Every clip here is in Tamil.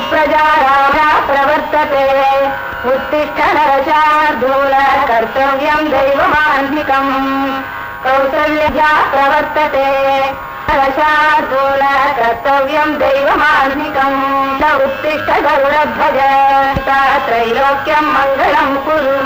प्रजाराजा प्रवर्तते उत्तिष्ठ नरशार्दूल कर्तव्यम् दैवमान्तिकम् कौसल्यजा प्रवर्तते नरशार्दूल कर्तव्यम् दैवमान्तिकम् न उत्तिष्ठ गरुडध्वज त्रैलोक्यम् मङ्गलम् कुरु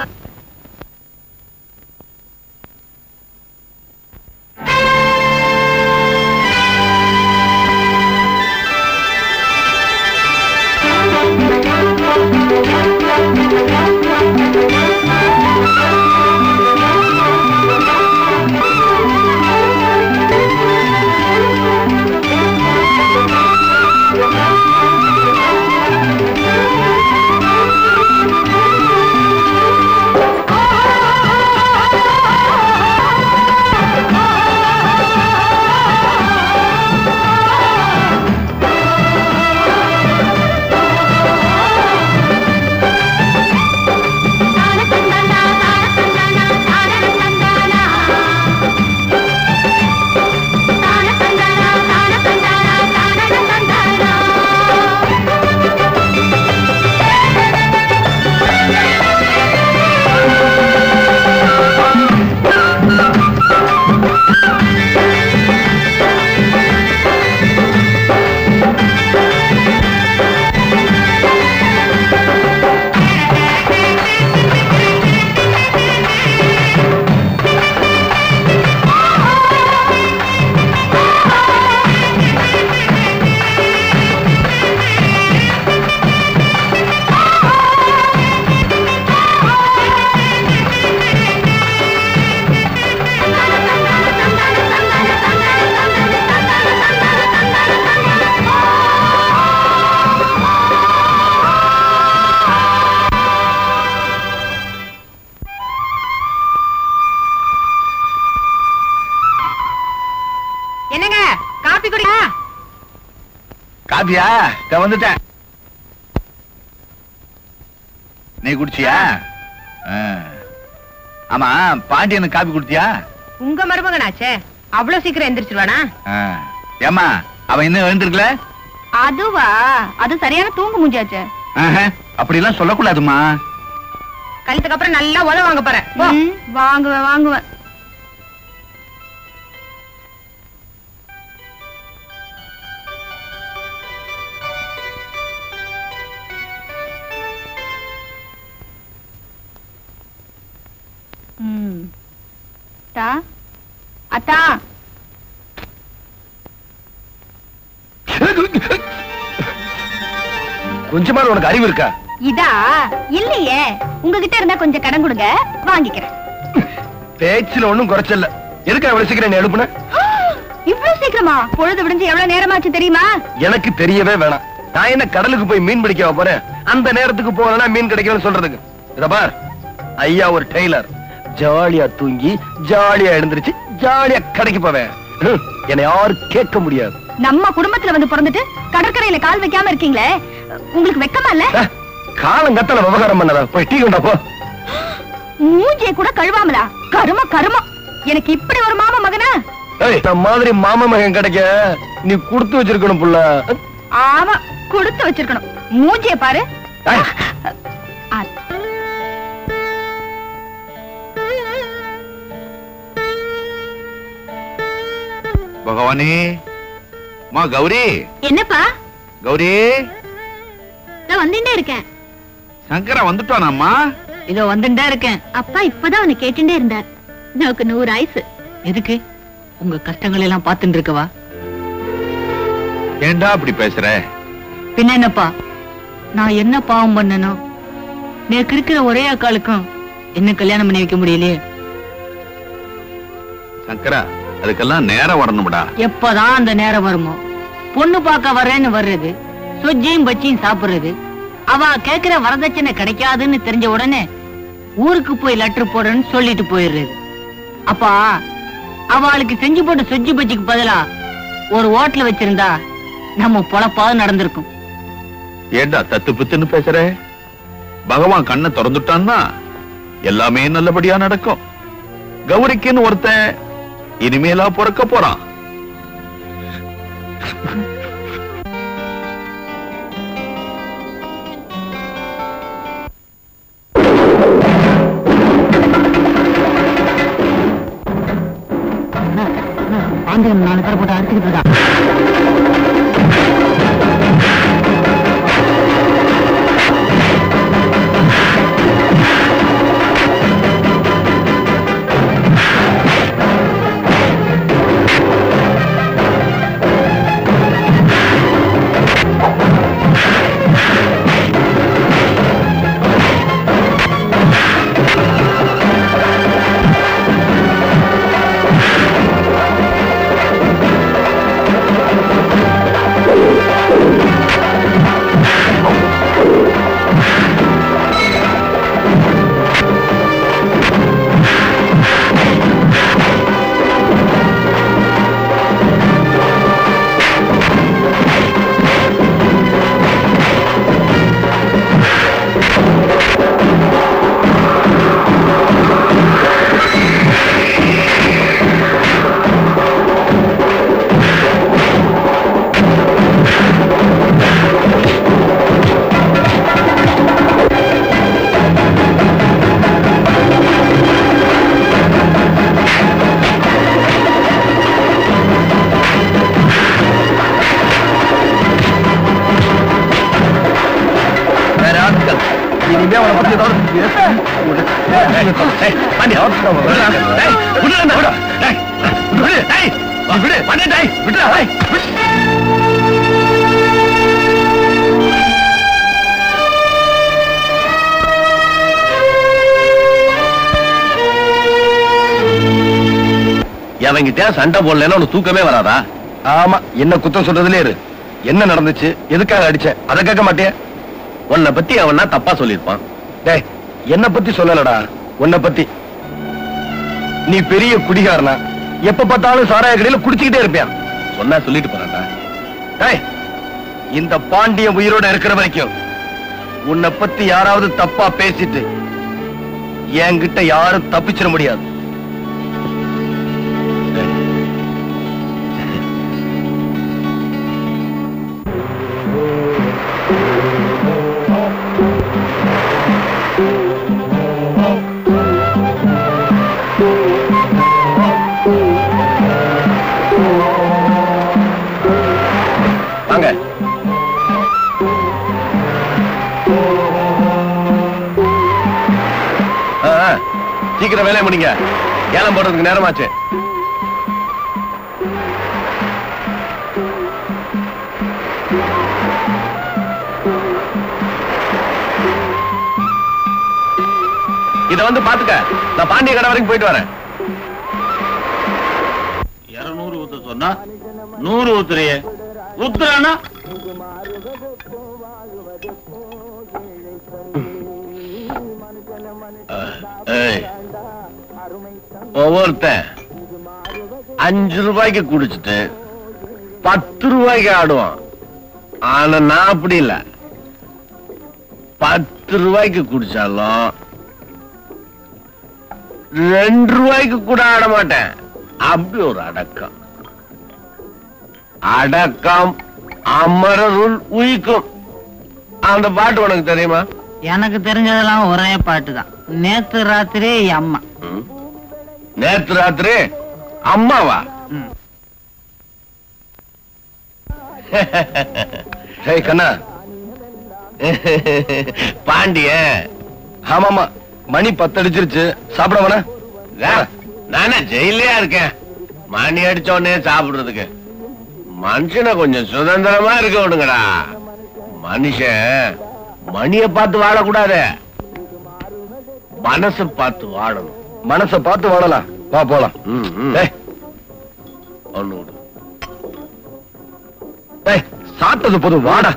என்னங்க காப்பி குடிங்க காப்பியா இத வந்துட்டேன் நீ குடிச்சியா ஆ. ஆமா பாண்டியனுக்கு காப்பி குடுத்தியா உங்க மருமகனாச்சே அவ்வளவு சீக்கிரம் எந்திரிச்சிருவானா ஆ. ஏம்மா அவன் இன்னும் எழுந்திருக்கல அதுவா அது சரியான தூங்கு மூஞ்சாச்சே ஆஹா, அப்படிலாம் சொல்லக்கூடாதும்மா கல்யாணத்துக்கு அப்புறம் நல்லா உதவ வாங்க போறேன் போ. வாங்குவேன் வாங்குவேன் ம். அத்தா அத்தா கொஞ்சமா உனக்கு அறிவு இருக்கா இதா இல்லையே உங்ககிட்ட இருந்தா கொஞ்சம் கடன் கொடுங்க வாங்கிக்கிறேன் பேச்சுல ஒண்ணும் குறைச்சல எதுக்கு அவ்வளவு சீக்கிரம் நீ எழுப்புன இவ்வளவு சீக்கிரமா பொழுது விடிஞ்சு எவ்வளவு நேரமாச்சு தெரியுமா எனக்கு தெரியவே வேணாம் நான் என்ன கடலுக்கு போய் மீன் பிடிக்க போறேன் அந்த நேரத்துக்கு போனா மீன் கிடைக்கும்னு சொல்றதுக்கு இத பார் ஐயா ஒரு டெய்லர் ஜாலியா தூங்கி ஜாலியா எழுந்திருச்சு ஜாலியா கடைக்கு போவேன் ஹம், என்னை யாரும் கேட்க முடியாது நம்ம குடும்பத்துல வந்து பிறந்துட்டு கடற்கரையில கால் வைக்காம இருக்கீங்களே உங்களுக்கு வெக்கமா இல்ல அஹ், காலம் கத்தல விவகாரம் பண்ணதா போய் டீ கொண்டா போ மூஞ்சிய கூட கழுவாமலா கரும கருமம் எனக்கு இப்படி ஒரு மாமா மகனா ஏய், இந்த மாதிரி மாமா மகன் கிடைக்க நீ கொடுத்து வச்சிருக்கணும் புள்ள ஆமா கொடுத்து வச்சிருக்கணும் மூஞ்சிய பாரு ஏய், ஆ, பகவானே மா கௌரி என்னப்பா கௌரி நான் வந்துட்டே இருக்கேன் சங்கரா வந்துட்டானாம்மா இதோ வந்துட்டே இருக்கேன் அப்பா இப்பதான் அவனை கேட்டுட்டே இருந்தார் எனக்கு நூறு ஆயுசு எதுக்கு உங்க கஷ்டங்கள் எல்லாம் பார்த்துட்டு இருக்கவா ஏன்டா அப்படி பேசுற பின்ன என்னப்பா நான் என்ன பாவம் பண்ணனும் நேக்கு இருக்கிற ஒரே அக்காளுக்கும் என்ன கல்யாணம் பண்ணி வைக்க முடியலையே சங்கரா அதுக்கெல்லாம் நேரம் வரணும்டா எப்பதான் அந்த நேரம் வருமோ பொண்ணு பார்க்க வர்றேன்னு வர்றது சொஜ்ஜியும் பச்சியும் சாப்பிடுறது அவ கேக்குற வரதட்சணை கிடைக்காதுன்னு தெரிஞ்ச உடனே ஊருக்கு போய் லெட்டர் போடுறேன்னு சொல்லிட்டு போயிடுறது அப்பா அவளுக்கு செஞ்சு போட்ட சொஜ்ஜி பச்சிக்கு பதிலா ஒரு ஓட்டல வச்சிருந்தா நம்ம பொழப்பாவது நடந்திருக்கும் ஏண்டா தத்து பித்துன்னு பேசுற பகவான் கண்ணை திறந்துட்டான்னா எல்லாமே நல்லபடியா நடக்கும் கௌரிக்குன்னு ஒருத்தன் இனிமேலா பிறக்க போறான் பாண்டியன் நாலு பேர் போட்டு அடிச்சுக்கிட்டு இருக்கான் வேற ஆட்கள் இனிமே அவனை பத்தி ஏதாவது பேச விடு. ஏய், ஏய், பாண்டியா, விடுடா. டேய், விடுடா, இந்த விடு. டேய், விடு, டேய், விடு, பாண்டியா, டேய், விடுடா, டேய், விடு. எவங்கிட்ட சண்டை போடலன்னா உனக்கு தூக்கமே வராதா ஆமா என்ன குத்தம் சொல்றதுலே இரு என்ன நடந்துச்சு எதுக்காக அடிச்ச அதை கேட்க மாட்டியா உன்னை பத்தி அவனா தப்பா சொல்லிருப்பான் டேய் என்ன பத்தி சொல்லலடா உன்னை பத்தி நீ பெரிய குடிகாரனா எப்ப பார்த்தாலும் சாராய கடையில குடிச்சுக்கிட்டே இருப்பியான் சொன்னா சொல்லிட்டு போறான்டா டேய் இந்த பாண்டியன் உயிரோட இருக்கிற வரைக்கும் உன்னை பத்தி யாராவது தப்பா பேசிட்டு என்கிட்ட யாரும் தப்பிச்சிட முடியாது வாங்க ஆ, ஆ, சீக்கிரம் வேலையை முடிங்க ஏலம் போடுறதுக்கு நேரமாச்சு இத வந்து பாத்துக்க நான் பாண்டிய கடை வரைக்கும் போயிட்டு வரேன் இருநூறு ஊத்த சொன்னா நூறு ஊத்துறியே ஊத்துறானா ஏய், ஒவ்வொருத்தன் அஞ்சு ரூபாய்க்கு குடிச்சிட்டு பத்து ரூபாய்க்கு ஆடுவான் ஆனா நான் அப்படி இல்ல பத்து ரூபாய்க்கு குடிச்சாலும் ரெண்டு ரூபாய்க்கு கூட ஆட மாட்டேன் அப்படி ஒரு அடக்கம் அடக்கம் அமரருள் உயிக்கும் அந்த பாட்டு உனக்கு தெரியுமா எனக்கு தெரிஞ்சதெல்லாம் ஒரே பாட்டு தான் நேத்து ராத்திரி என் அம்மா ம். நேத்து ராத்திரி அம்மாவா ம். ஹேய் கண்ணா பாண்டிய ஆமாமா மணி பத்தடிச்சிருச்சு சாப்பிட வேணா நானே ஜெயிலையா இருக்கேன் மணி அடிச்ச உடனே சாப்பிடுறதுக்கு மனுஷனை கொஞ்சம் சுதந்திரமா இருக்க விடுங்கடா மனுஷன் மணிய பார்த்து வாழக்கூடாது மனச பார்த்து வாழணும் மனச பார்த்து வாழலாம் வா போலாம் ஒண்ணு விடு ஏய், சாப்பிட்டது போதும் வாடா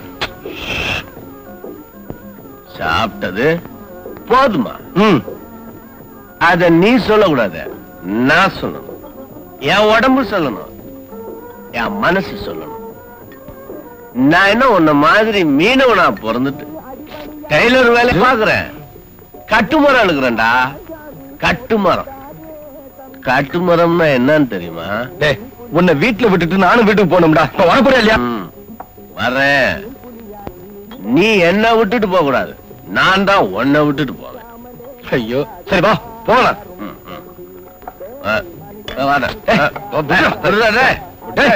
சாப்பிட்டது போதுமா ம் அத நீ சொல்லக்கூடாது நான் சொல்லணும் என் உடம்பு சொல்லணும் என் மனசு சொல்லணும் நான் என்ன உன்ன மாதிரி மீனவனா பிறந்துட்டு டெய்லர் வேலை பாக்குறேன் கட்டுமரம் எழுக்கிறேன்டா கட்டுமரம் கட்டுமரம்னா என்னன்னு தெரியுமா உன்னை வீட்டுல விட்டுட்டு நானும் வீட்டுக்கு போகணும்டா இப்ப வரப்போறியா இல்லையா வரேன் நீ என்ன விட்டுட்டு போக கூடாது நான் தான் உன்னை விட்டுட்டு போவேன் ஐயோ சரி வா போகலாம் ம், ம். ஆ. வாடா. ஏய், வருடா, டேய். டேய்.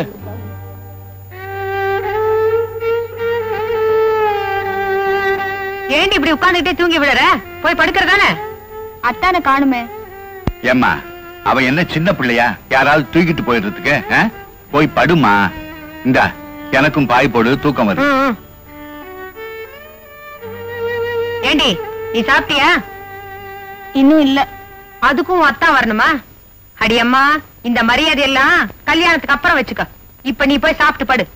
ஏண்டி இப்படி உட்கார்ந்துட்டே தூங்கி விடுற போய் படுக்கிறதானே அத்தானை காணுமே ஏம்மா அவன் என்ன சின்ன பிள்ளையா யாராவது தூக்கிட்டு போயிடுறதுக்கு ஆ? போய் படுமா இந்தா எனக்கும் பாய் போடு தூக்கம் வருது ஏண்டி நீ சாப்பிட்டியா இன்னும் இல்ல அதுக்கும் உன் அத்தா வரணுமா அடி அம்மா இந்த மரியாதை எல்லாம் கல்யாணத்துக்கு அப்புறம் வச்சுக்க இப்ப நீ போய் சாப்பிட்டு படு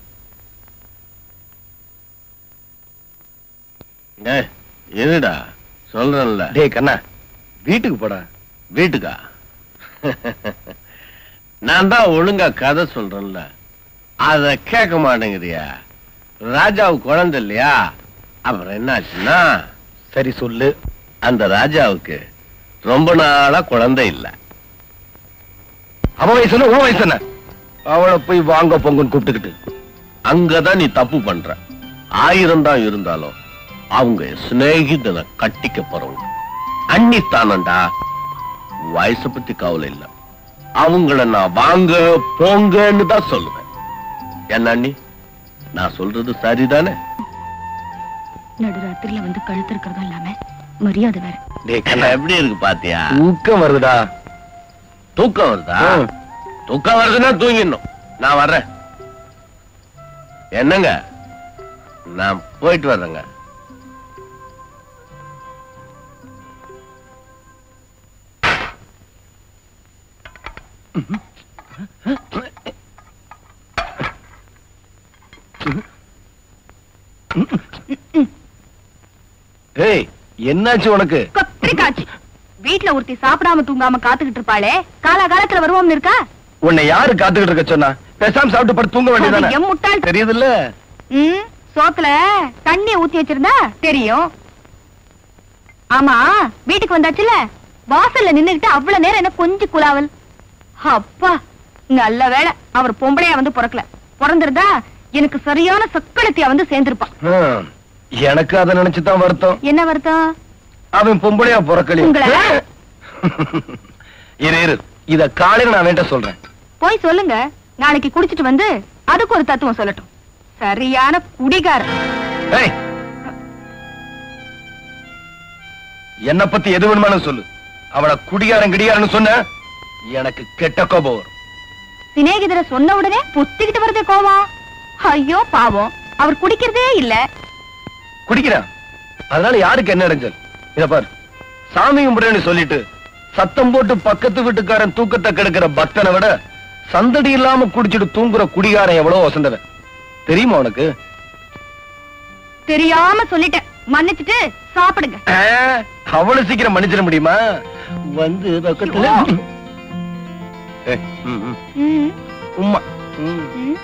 ஏய், இருடா சொல்றேன்ல டேய் கண்ணா வீட்டுக்கு போடா வீட்டுக்கா நான் தான் ஒழுங்கா கதை சொல்றேன்ல அத கேட்க மாட்டேங்கிறியா ராஜாவுக்கு குழந்தை இல்லையா அப்புறம் என்னாச்சுன்னா சரி சொல்லு அந்த ராஜாவுக்கு ரொம்ப நாளா குழந்தை இல்ல அவன் வயசு என்ன உன் வயசு என்ன அவளை போய் வாங்க பொங்குன்னு கூப்பிட்டுக்கிட்டு அங்கதான் நீ தப்பு பண்ற ஆயிரம் தான் இருந்தாலும் அவங்க சிநேகிதனை கட்டிக்க போறவங்க அன்னித்தானண்டா வயசை பத்தி கவலை இல்ல அவங்கள நான் வாங்க போங்கன்னு தான் சொல்லுவேன் என்ன அண்ணி நான் சொல்றது சரிதானே நடுராத்திரில வந்து கழுத்து இருக்கிறதும் இல்லாம மரியாதை வேற டேய் கண்ணா எப்படி இருக்கு பாத்தியா தூக்கம் வருதுடா தூக்கம் வருதா ம். தூக்கம் வருதுன்னா தூங்கிடணும் நான் வர்றேன் என்னங்க நான் போயிட்டு வர்றேங்க ஏய் என்னாச்சு உனக்கு கொப்பரி காட்சி வீட்ல ஒருத்தி சாப்பிடாம தூங்காம காத்துக்கிட்டு இருப்பாளே காலாகாலத்துல வருவோம்னு இருக்கா உன்னை யாரு காத்துக்கிட்டு இருக்க சொன்னா பேசாம சாப்பிட்டு படுத்து தூங்க அது எம் வேண்டியதானே முட்டாள் தெரியுதுல்ல ம் சோத்துல தண்ணி ஊத்தி வச்சிருந்தா தெரியும் ஆமா வீட்டுக்கு வந்தாச்சுல வாசல்ல நின்னுகிட்டு அவ்வளவு நேரம் என்ன கொஞ்சம் குலாவல் அப்பா நல்ல வேளை அவர் பொம்பளையா வந்து பிறக்கல பிறந்திருந்தா எனக்கு சரியான சக்களத்தியா வந்து சேர்ந்திருப்பான் ஹம், எனக்கு அதை நினைச்சுதான் வருத்தம் என்ன வருத்தம் அவன் பொம்பளையா பிறக்கலையே உங்களை? இரு இரு இத காலையில நான் வேண்ட சொல்றேன் போய் சொல்லுங்க நாளைக்கு குடிச்சிட்டு வந்து அதுக்கு ஒரு தத்துவம் சொல்லட்டும் சரியான குடிகாரன் ஏய் என்ன பத்தி எது வேணுமானு சொல்லு அவளை குடிகாரன் கிடிகாரன்னு சொன்ன எனக்கு கெட்ட கோபம் வரும் சிநேகிதரை சொன்ன உடனே பொத்திக்கிட்டு வருது கோவம் ஐயோ பாவம் அவர் குடிக்கிறதே இல்ல குடிக்கிறான் அதனால யாருக்கு என்ன இடைஞ்சல் இத பாரு சாமி கும்பிடுறேன்னு சொல்லிட்டு சத்தம் போட்டு பக்கத்து வீட்டுக்காரன் தூக்கத்தை கெடுக்கிற பக்தனை விட சந்தடி இல்லாம குடிச்சிட்டு தூங்குற குடிகாரன் எவ்வளவு வசந்தவன் தெரியுமா உனக்கு தெரியாம சொல்லிட்டேன் மன்னிச்சுட்டு சாப்பிடுங்க ஆ, அவ்வளவு சீக்கிரம் மன்னிச்சிட முடியுமா வந்து பக்கத்துல ஏய், ம், ம். ம், உம்மா ம். ம்.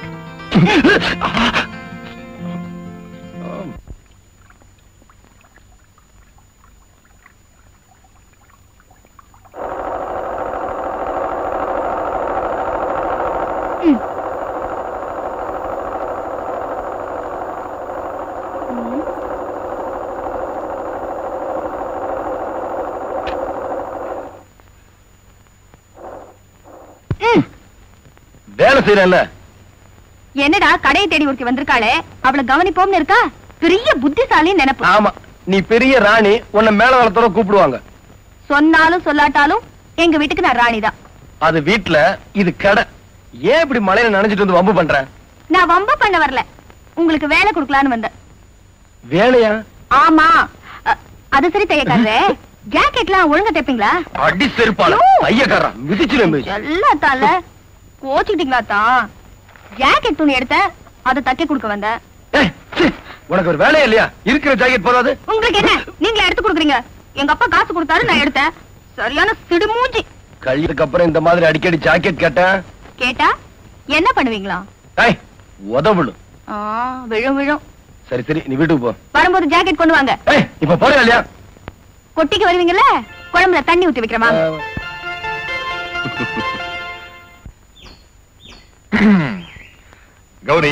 வேலை செய்யறேன்ல என்னடா கடையை தேடி ஒருத்தி வந்திருக்காளே அவளை கவனிப்போம்னு இருக்கா பெரிய புத்திசாலின்னு நினைப்பு ஆமா நீ பெரிய ராணி உன்னை மேல வளத்தோட கூப்பிடுவாங்க சொன்னாலும் சொல்லாட்டாலும் எங்க வீட்டுக்கு நான் ராணிதான் அது வீட்ல இது கடை ஏன் இப்படி மழையில நனைஞ்சிட்டு வந்து வம்பு பண்ற நான் வம்ப பண்ண வரல உங்களுக்கு வேலை கொடுக்கலான்னு வந்தேன் வேலையா ஆமா அ, அது சரி தையக்காரரே ஜாக்கெட்லாம் ஒழுங்கா தைப்பீங்களா அடி செருப்பால ஐயோ! ஐயக்காரா மிதிச்சிடும் எல்லாம் தால கோச்சுக்கிட்டீங்களா தான் ஜாக்கெட் துணி எடுத்தேன் அதை தைக்க கொடுக்க வந்தேன் உனக்கு ஒரு வேலையா இல்லையா இருக்கிற ஜாக்கெட் போதாது உங்களுக்கு என்ன நீங்களே எடுத்து கொடுக்குறீங்க எங்க அப்பா காசு கொடுத்தாரு நான் எடுத்தேன் சரியான சிடுமூஞ்சி கல்யாணத்துக்கு அப்புறம் இந்த மாதிரி அடிக்கடி ஜாக்கெட் கேட்டேன் கேட்டா என்ன பண்ணுவீங்களா ஏய் உதவுளு ஆ, விழும் விழும் சரி சரி நீ வீட்டுக்கு போ வரும்போது ஜாக்கெட் கொண்டு வாங்க ஏய் இப்ப போறியா இல்லையா கொட்டிக்கு வருவீங்கல்ல குழம்புல தண்ணி ஊத்தி வைக்கிறமா கௌரி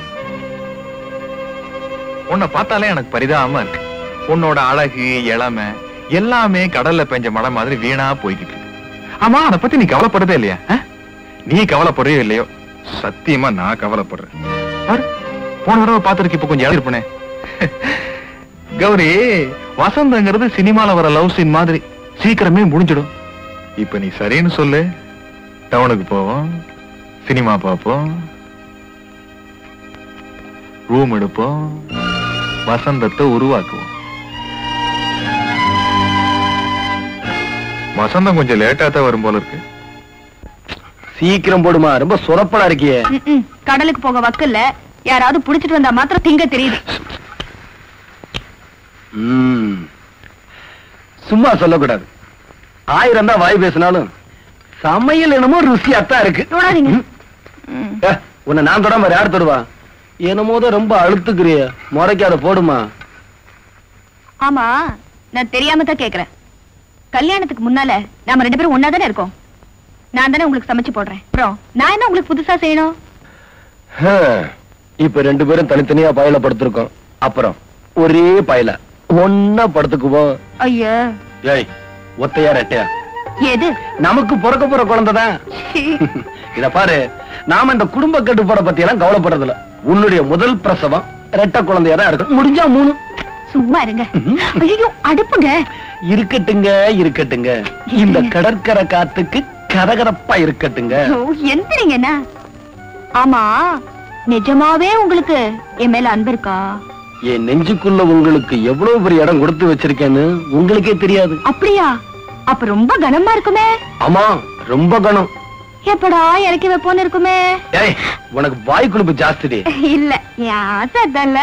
உன்னை பார்த்தாலே எனக்கு பரிதாபமா இருக்கு உன்னோட அழகு இளமை எல்லாமே கடல்ல பெஞ்ச மழை மாதிரி வீணா போய்கிட்டு இருக்கு ஆமா அத பத்தி நீ கவலைப்படுறதே இல்லையா ஆ? நீ கவலைப்படுறியோ இல்லையோ சத்தியமா நான் கவலைப்படுறேன் பாரு போன தடவை பாத்துருக்கு இப்ப கொஞ்சம் இருப்பனே கௌரி வசந்தங்கிறது சினிமால வர லவ் சீன் மாதிரி சீக்கிரமே முடிஞ்சிடும் இப்ப நீ சரின்னு சொல்லு டவுனுக்கு போவோம் சினிமா பார்ப்போம் ரூம் எடுப்போம் வசந்தத்தை உருவாக்குவோம் வசந்தம் கொஞ்சம் லேட்டா தான் வரும் போல இருக்கு சீக்கிரம் போடுமா ரொம்ப சொரப்படா இருக்கியே ம்ம். கடலுக்கு போக வக்கல்ல யாராவது புடிச்சிட்டு வந்தா மாத்திரம் திங்க தெரியுது ம். சும்மா சொல்லக்கூடாது ஆயிரம் தான் வாய் பேசினாலும் சமையல் என்னமோ ருசியாத்தான் இருக்கு தொடாதீங்க. ம். ம். ஏ, உன்னை நான் தொடாம வேற யார் தொடுவா என்னமோ தான் ரொம்ப அழுத்துக்கிறிய முறைக்காத போடுமா ஆமா நான் தெரியாம தான் கேக்குறேன் கல்யாணத்துக்கு முன்னால நாம ரெண்டு பேரும் ஒன்னா தானே இருக்கோம் நான் தானே உங்களுக்கு சமைச்சு போடுறேன் அப்புறம் நான் என்ன உங்களுக்கு புதுசா செய்யணும் ஹம். இப்ப ரெண்டு பேரும் தனித்தனியா பயல படுத்திருக்கோம் அப்புறம் ஒரே பயல ஒன்னா படுத்துக்குவோம் ஐயா ஏய் ஒத்தையா ரெட்டையா எது நமக்கு பிறக்க போற குழந்தைதான் இத பாரு நாம இந்த குடும்ப கட்டுப்பாட பத்தி எல்லாம் கவலைப்படுறது இல்ல உன்னுடைய முதல் பிரசவம் ரெட்டை குழந்தையா தான் இருக்கும் முடிஞ்சா மூணு சும்மா இருங்க ஐயோ அடுப்புங்க இருக்கட்டுங்க இருக்கட்டுங்க இந்த கடற்கரை காத்துக்கு கரகரப்பா இருக்கட்டுங்க ஐயோ, எந்திரிங்கண்ணா ஆமா நிஜமாவே உங்களுக்கு என் மேல அன்பு இருக்கா என் நெஞ்சுக்குள்ள உங்களுக்கு எவ்வளவு பெரிய இடம் கொடுத்து வச்சிருக்கேன்னு உங்களுக்கே தெரியாது அப்படியா அப்ப ரொம்ப கனமா இருக்குமே ஆமா ரொம்ப கணம் எப்படா இறக்கி வைப்போன்னு இருக்குமே ஏய் உனக்கு வாய் குழுப்பு ஜாஸ்திடி இல்ல என் ஆசை தான்ல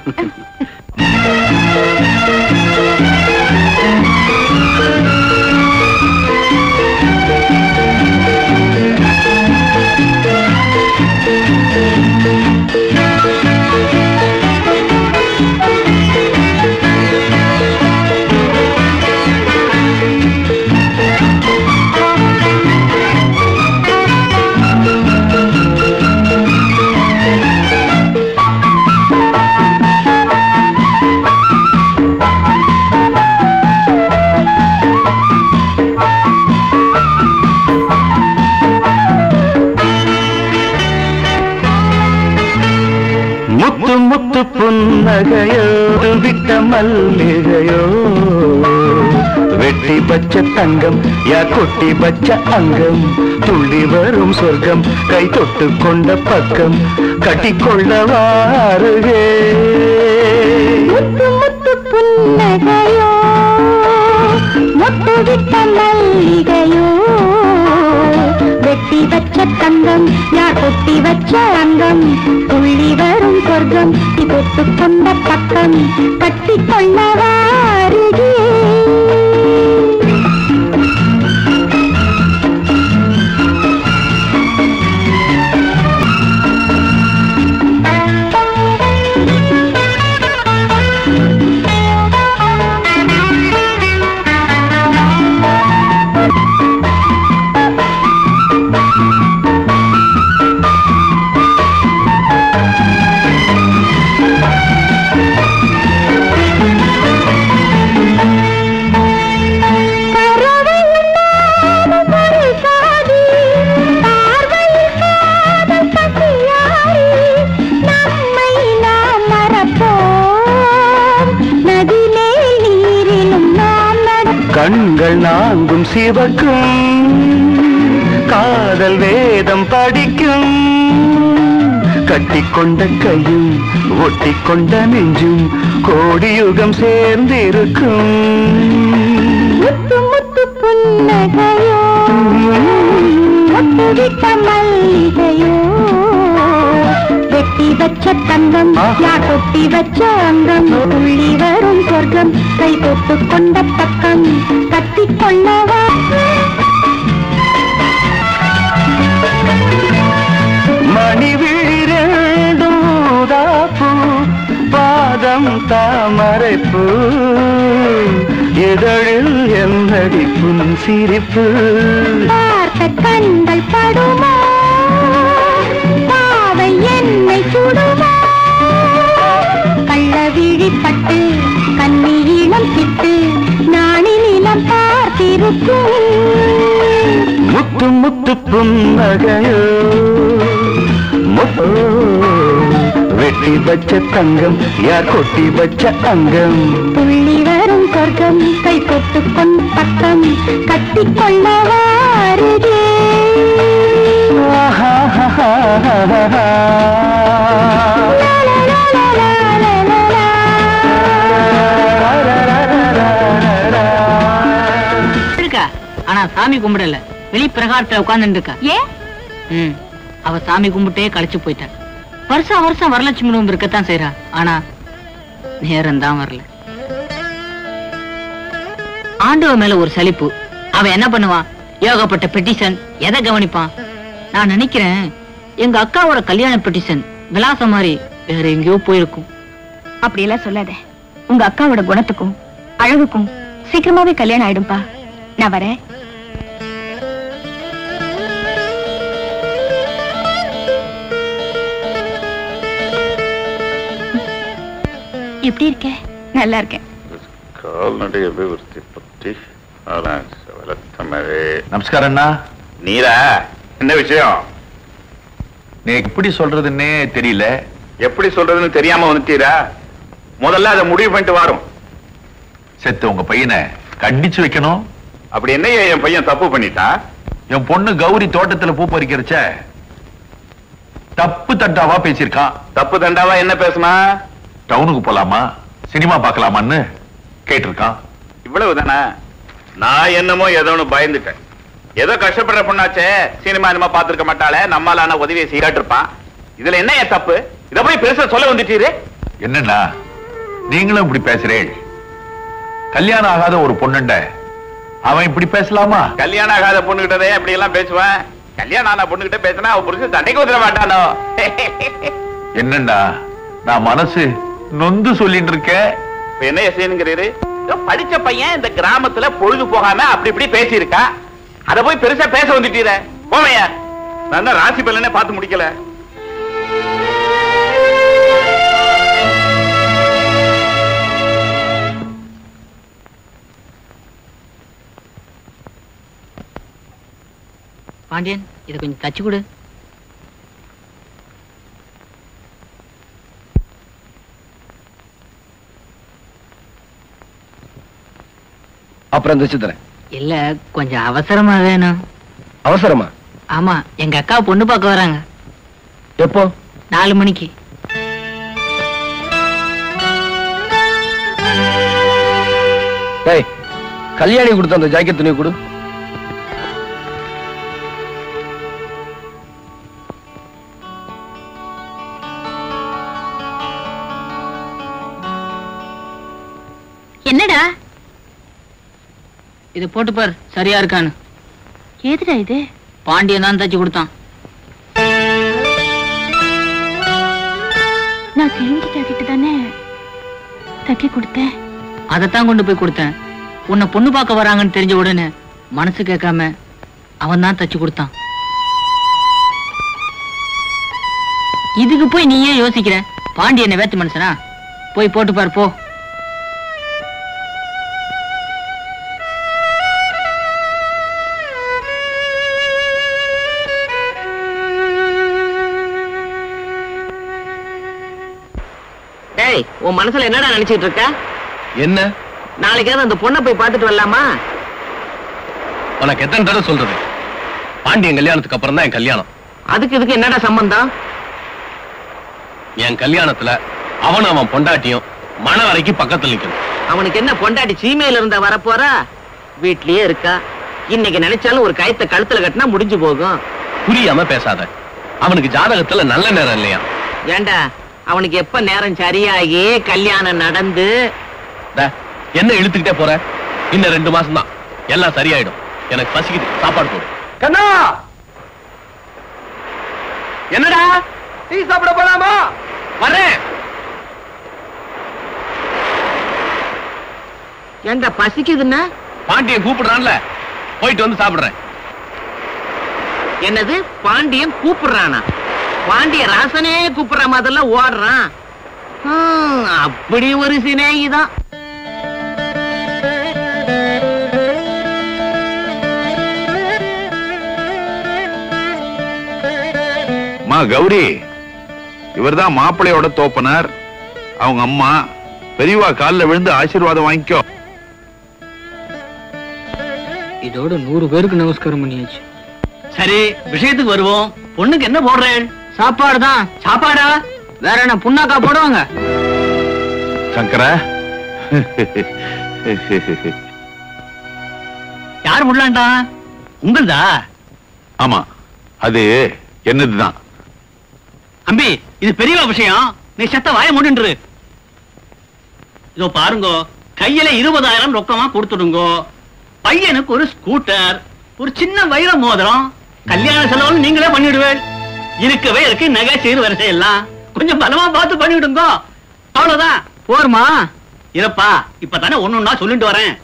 முத்து முத்து புன்னகையோ விட்ட மல்லிகையோ வெட்டி பச்ச தங்கம் யா கொட்டி பச்ச அங்கம் துள்ளி வரும் சொர்க்கம் கை தொட்டு கொண்ட பக்கம் கட்டிக்கொள்ள வாருகே முத்து முத்து புன்னகையோ முட்டு விட்ட மல்லிகையோ வெட்டி வச்ச தங்கம் யார் கொட்டி வச்ச அங்கம் துள்ளி வரும் சொர்க்கம் தொட்டு கொண்ட பக்கம் கட்டி கொள்ள வாருகே கண்கள் நான்கும் சிவக்கும் காதல் வேதம் படிக்கும் கட்டிக்கொண்ட கையும் ஒட்டிக்கொண்ட நெஞ்சும் கோடியுகம் சேர்ந்திருக்கும் முத்து முத்து புன்னகையோ முத்து விட்ட மல்லிகையோ வெட்டி வச்ச தங்கம் யா கொட்டி வச்ச அங்கம் துள்ளி வரும் சொர்க்கம் கை தொட்டு கொண்ட பக்கம் கட்டி கொள்ளவா மணி விழிரண்டும் ஊதாப்பூ பாதம் தாமரைப்பூ இதழில் என்னடி புன் சிரிப்பு பார்த்த கண்கள் படுமோ பாவை என்னை சுடுமோ கள்ள விழிப்பட்டு கண்ணி இளம் சிட்டு நாணி நிலம் பார்த்திருக்கும் முத்து முத்து புன்னகையோ முத்து வெட்டி வச்ச தங்கம் யார் கொட்டி வச்ச அங்கம் துள்ளி வரும் சொர்க்கம் கை கொட்டு கொண்டு பக்கம் கட்டி கொள்ள வாருதே இருக்கா ஆனா சாமி கும்பிடல வெளி பிரகாரத்துல உட்கார்ந்து இருக்கா ஏன் ம் அவ சாமி கும்பிட்டே கழிச்சு போயிட்டா வருஷம் வருஷம் வரலட்சுமி நோம்பு இருக்கத்தான் செய்றா ஆனா நேரம் தான் வரல ஆண்டவ மேல ஒரு சலிப்பு அவன் என்ன பண்ணுவான் ஏகப்பட்ட பெட்டிஷன் எதை கவனிப்பான் நான் நினைக்கிறேன் எங்க அக்காவோட கல்யாண பெட்டிஷன் விலாசம் மாதிரி வேற எங்கேயோ போயிருக்கும் அப்படியெல்லாம் சொல்லாத உங்க அக்காவோட குணத்துக்கும் அழகுக்கும் சீக்கிரமாவே கல்யாணம் ஆயிடும்பா நான் வரேன் எப்படி இருக்க நல்லா இருக்கேன் கால்நடை அபிவிருத்தி பற்றி ஆராய்ச்சி வளர்த்தமவே நமஸ்காரம் அண்ணா நீரா என்ன விஷயம் நீ எப்படி சொல்றதுன்னே தெரியல எப்படி சொல்றதுன்னு தெரியாம வந்துட்டீரா முதல்ல அதை முடிவு பண்ணிட்டு வரும் செத்து உங்க பையனை கண்டிச்சு வைக்கணும் அப்படி என்னையா என் பையன் தப்பு பண்ணிட்டான் என் பொண்ணு கௌரி தோட்டத்துல பூ பறிக்கிறச்ச தப்பு தட்டாவா பேசியிருக்கான் தப்பு தண்டாவா என்ன பேசுனா டவுனுக்கு போலாமா சினிமா பார்க்கலாமான்னு கேட்டிருக்கான் இவ்வளவுதானா நான் என்னமோ ஏதோ ஒண்ணு பயந்துட்டேன் ஏதோ கஷ்டப்படுற பொண்ணாச்சே சினிமா இனிமா பாத்துருக்க மாட்டாளே நம்மளான உதவியை செய்ய கேட்டிருப்பான் இதுல என்ன என் தப்பு இத போய் பெருசா சொல்ல வந்துட்டீரு என்னண்ணா நீங்களும் இப்படி பேசுறேன் கல்யாணம் ஆகாத ஒரு பொண்ணுண்ட அவன் இப்படி பேசலாமா கல்யாணம் ஆகாத பொண்ணுகிட்டதே அப்படி எல்லாம் பேசுவேன் கல்யாணம் ஆன பொண்ணுகிட்ட பேசினா அவன் புருஷன் சண்டைக்கு வந்துட மாட்டானோ என்னண்ணா நான் மனசு நொந்து சொல்லிட்டு இருக்கேன் இப்ப என்ன செய்யணுங்கிறீரு இதோ படிச்ச பையன் இந்த கிராமத்துல பொழுது போகாம அப்படி இப்படி பேசியிருக்கா அத போய் பெருசா பேச வந்துட்டீர போவையா நான் தான் ராசி பலனே பார்த்து முடிக்கல பாண்டியன் இதை கொஞ்சம் தச்சு கொடு அப்புறம் தச்சு தரேன் இல்ல கொஞ்சம் அவசரமா வேணும் அவசரமா ஆமா எங்க அக்கா பொண்ணு பார்க்க வராங்க எப்போ நாலு மணிக்கு டேய் கல்யாணி கொடுத்த அந்த ஜாக்கெட் துணி கொடு என்னடா இது போட்டு பார் சரியா இருக்கான்னு ஏதுடா இது பாண்டியன் தான் தச்சு கொடுத்தான் நான் கிழிஞ்ச ஜாக்கெட்டு தானே தைக்க கொடுத்தேன் அதைத்தான் கொண்டு போய் கொடுத்தேன் உன்னை பொண்ணு பார்க்க வராங்கன்னு தெரிஞ்ச உடனே மனசு கேட்காம அவன் தான் தச்சு கொடுத்தான் இதுக்கு போய் நீ ஏன் யோசிக்கிற பாண்டியனை வேத்து மனுஷனா போய் போட்டு பார் போ டேய் உன் மனசுல என்னடா நினைச்சிட்டு இருக்க என்ன நாளைக்காவது அந்த பொண்ணை போய் பார்த்துட்டு வரலாமா உனக்கு எத்தனை தடவை சொல்றது பாண்டியன் கல்யாணத்துக்கு அப்புறம் தான் என் கல்யாணம் அதுக்கு இதுக்கு என்னடா சம்பந்தம் என் கல்யாணத்துல அவன் அவன் பொண்டாட்டியும் மன வரைக்கும் பக்கத்துல நிக்கணும் அவனுக்கு என்ன பொண்டாட்டி சீமையில இருந்தா வரப்போறா வீட்லயே இருக்கா இன்னைக்கு நினைச்சாலும் ஒரு கயத்தை கழுத்துல கட்டினா முடிஞ்சு போகும் புரியாம பேசாத அவனுக்கு ஜாதகத்துல நல்ல நேரம் இல்லையா ஏண்டா அவனுக்கு எப்ப நேரம் சரியாகி கல்யாணம் நடந்து டே, என்ன இழுத்துக்கிட்டே போற இன்னும் ரெண்டு மாசம் தான் எல்லாம் சரியாயிடும் எனக்கு பசிக்குது சாப்பாடு போடு கண்ணா என்னடா டீ சாப்பிட போலாமா வரேன் ஏண்டா பசிக்குதுன்னா பாண்டியன் கூப்பிடுறான்ல போயிட்டு வந்து சாப்பிடுறேன் என்னது பாண்டியன் கூப்பிடுறானா பாண்டிய ராசனே கூப்பிடுற மாதிரிலாம் ஓடுறான் ஹம், அப்படி ஒரு சிநேகிதான் மா கௌரி இவர்தான் மாப்பிள்ளையோட தோப்பனார் அவங்க அம்மா பெரியவா கால்ல விழுந்து ஆசீர்வாதம் வாங்கிக்கோ இதோட நூறு பேருக்கு நமஸ்காரம் பண்ணியாச்சு சரி விஷயத்துக்கு வருவோம் பொண்ணுக்கு என்ன போடுறேன் சாப்பாடு தான் சாப்பாடா வேற என்ன புண்ணாக்கா போடுவாங்க சங்கரா யார் முடலாண்டா உங்களுதா ஆமா அது என்னதுதான் அம்பி இது பெரிய விஷயம் நீ செத்த வாய மூடின்று இதோ பாருங்கோ கையில இருபதாயிரம் ரொக்கமா கொடுத்துடுங்கோ பையனுக்கு ஒரு ஸ்கூட்டர் ஒரு சின்ன வைர மோதிரம் கல்யாண செலவு நீங்களே பண்ணிடுவேன் இருக்கவே இருக்கு நகை சீர் வரிசை எல்லாம் கொஞ்சம் பலமா பார்த்து பண்ணிவிடுங்கோ அவ்வளவுதான் போருமா இருப்பா இப்பதானே ஒண்ணு ஒண்ணா சொல்லிட்டு வரேன்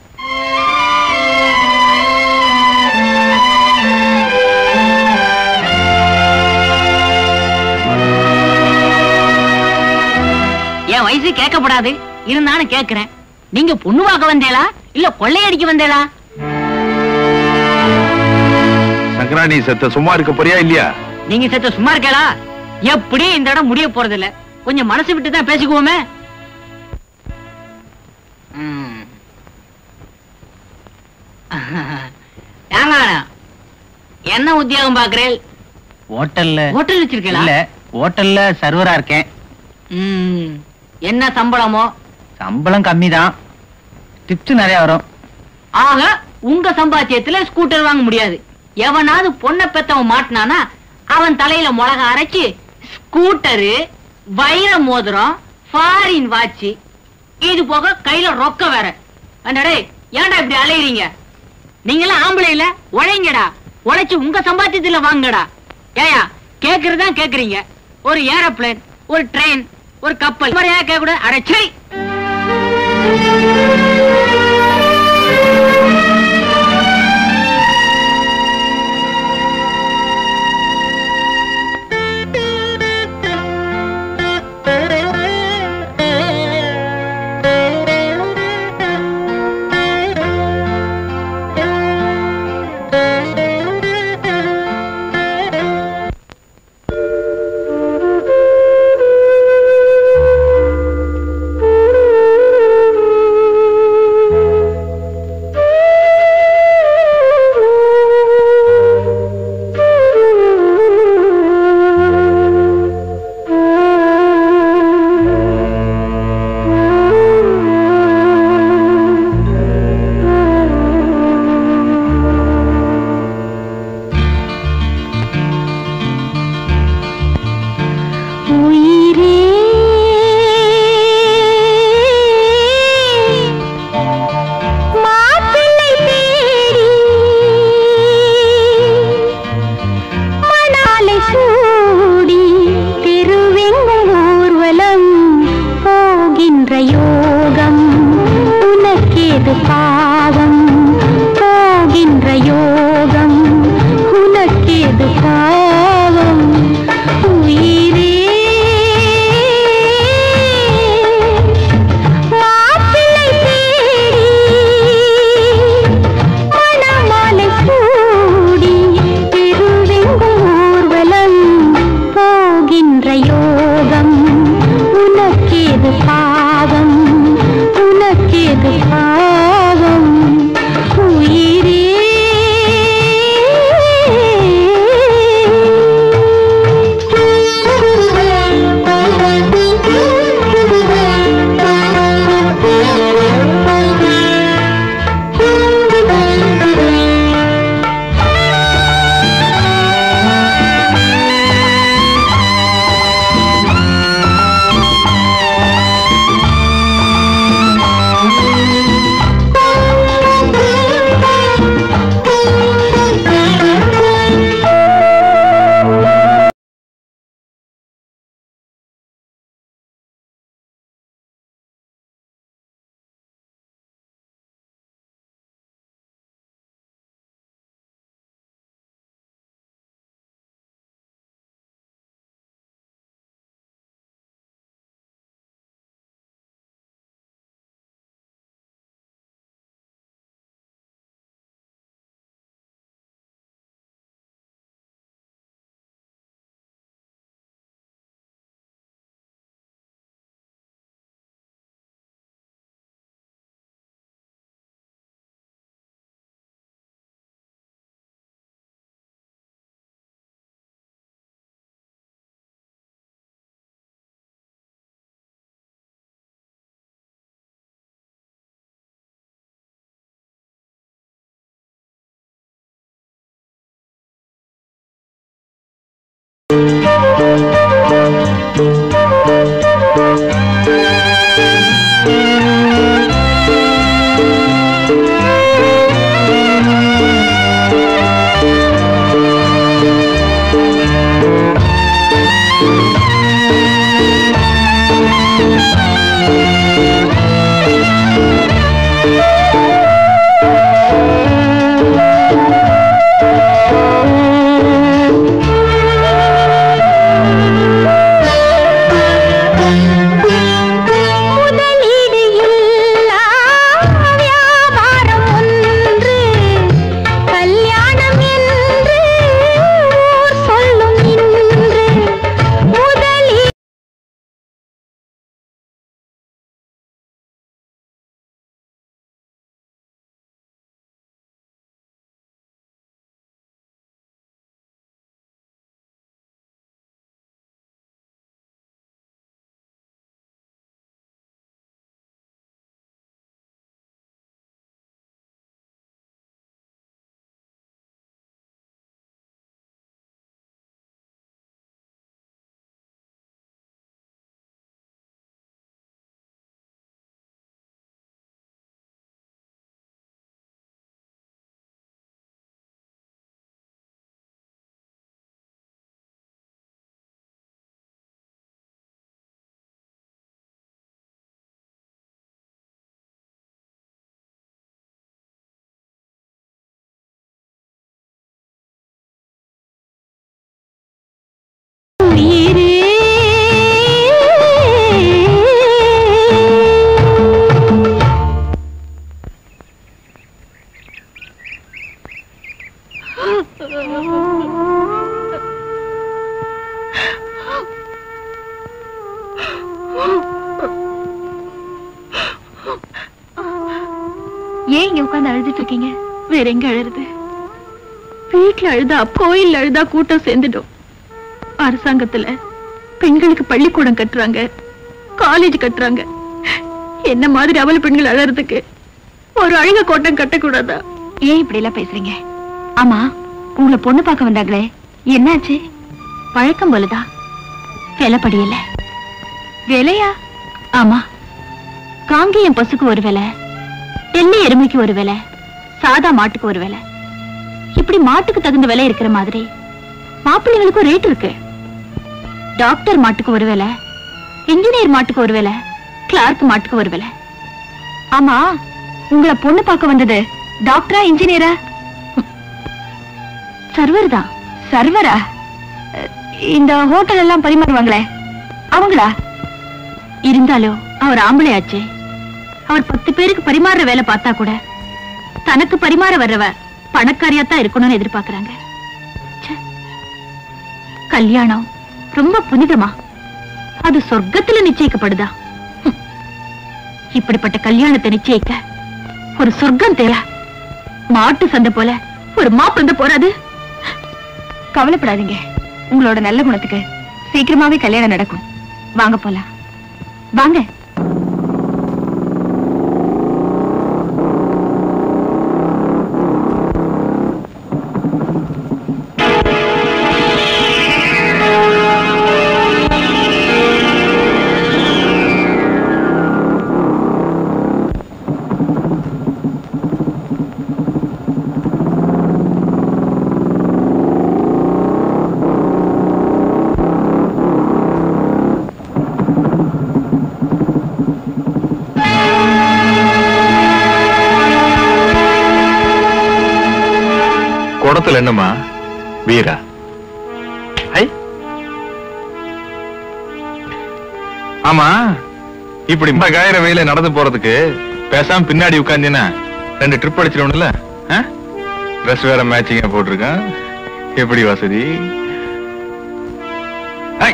என் வயசு கேட்கப்படாது இருந்தாலும் கேக்குறேன் நீங்க பொண்ணு பார்க்க வந்தேளா இல்ல கொள்ளையடிக்க வந்தேளா சங்கரா நீ செத்த சும்மா இருக்க போறியா இல்லையா நீங்க செத்த சும்மா இருக்கலா எப்படி இந்த இடம் முடிய போறது இல்ல கொஞ்சம் மனசு விட்டு தான் பேசிக்குவோமே ம். ஏங்க என்ன உத்தியோகம் பாக்குறேன் ஹோட்டல்ல ஹோட்டல் வச்சிருக்கீங்களா இல்ல ஹோட்டல்ல சர்வரா இருக்கேன் ம். என்ன சம்பளமோ சம்பளம் கம்மி தான் டிப்ஸ் நிறைய வரும் ஆக உங்க சம்பாத்தியத்துல ஸ்கூட்டர் வாங்க முடியாது எவனாவது பொண்ணை பெத்தவன் மாட்டினானா அவன் தலையில மிளகா அரைச்சு ஸ்கூட்டரு வைர மோதிரம் ஃபாரின் வாட்ச் இது போக கையில ரொக்க வேற அண்டடே ஏன்டா இப்படி அலையறீங்க நீங்களாம் ஆம்பளை இல்ல உழைங்கடா உழைச்சு உங்க சம்பாத்தியத்துல வாங்குங்கடா ஏயா கேக்குறதா கேக்குறீங்க ஒரு ஏரோப்ளேன் ஒரு ட்ரெயின் ஒரு கப்பல் முறையா கேட்க கூட அடைச்சை உயிரே மாப்பிள்ளை தேடி மணாலை சூடி திருவெங்கும் ஊர்வலம் போகின்ற யோகம் உனக்கேது பாவம் போகின்ற யோகம் உனக்கேது பாவம் உயிரே மாப்பிள்ளை தேடி மணமாலை சூடி திருவெங்கும் ஊர்வலம் ஏன் இங்க உட்கார்ந்து அழுதுட்டு இருக்கீங்க வேற எங்க அழுறது வீட்டுல அழுதா கோயில்ல அழுதா கூட்டம் சேர்ந்துடும் அரசாங்கத்துல பெண்களுக்கு பள்ளிக்கூடம் கட்டுறாங்க காலேஜ் கட்டுறாங்க என்ன மாதிரி அவல பெண்கள் அழறதுக்கு ஒரு அழுக கோட்டம் கட்டக்கூடாதா ஏன் இப்படி எல்லாம் பேசுறீங்க ஆமா உங்களை பொண்ணு பார்க்க வந்தாங்களே என்னாச்சு பழக்கம் போலதான் விலை படியல விலையா ஆமா காங்கேயம் பசுக்கு ஒரு விலை டெல்லி எருமைக்கு ஒரு விலை சாதா மாட்டுக்கு ஒரு விலை இப்படி மாட்டுக்கு தகுந்த விலை இருக்கிற மாதிரி மாப்பிள்ளைகளுக்கும் ரேட் இருக்கு டாக்டர் மாட்டுக்கு ஒரு விலை இன்ஜினியர் மாட்டுக்கு ஒரு விலை கிளார்க் மாட்டுக்கு ஒரு விலை ஆமா உங்களை பொண்ணு பார்க்க வந்தது டாக்டரா இன்ஜினியரா சர்வர் தான் சர்வரா அஹ், இந்த ஹோட்டல் எல்லாம் பரிமாறுவாங்களே அவங்களா இருந்தாலும் அவர் ஆம்பளையாச்சே அவர் பத்து பேருக்கு பரிமாறுற வேலை பார்த்தா கூட தனக்கு பரிமாற வர்றவ பணக்காரியாத்தான் இருக்கணும்னு எதிர்பார்க்கறாங்க ச்சே. கல்யாணம் ரொம்ப புனிதமா அது சொர்க்கத்துல நிச்சயிக்கப்படுதா ஹம். இப்படிப்பட்ட கல்யாணத்தை நிச்சயிக்க ஒரு சொர்க்கம் தேவை மாட்டு சந்தை போல ஒரு மாப்பிள்ளை போறாது கவலைப்படாதீங்க உங்களோட நல்ல குணத்துக்கு சீக்கிரமாவே கல்யாணம் நடக்கும் வாங்க போலாம் வாங்க குடத்துல என்னம்மா வீரா ஐ ஆமா இப்படி ம- காயிற வெயில நடந்து போறதுக்கு பேசாம பின்னாடி உட்கார்ந்தீங்கன்னா ரெண்டு ட்ரிப் அடிச்சிடணும்ல ட்ரெஸ் வேற மேட்சிங்கா போட்டிருக்கான் எப்படி வசதி ஐ.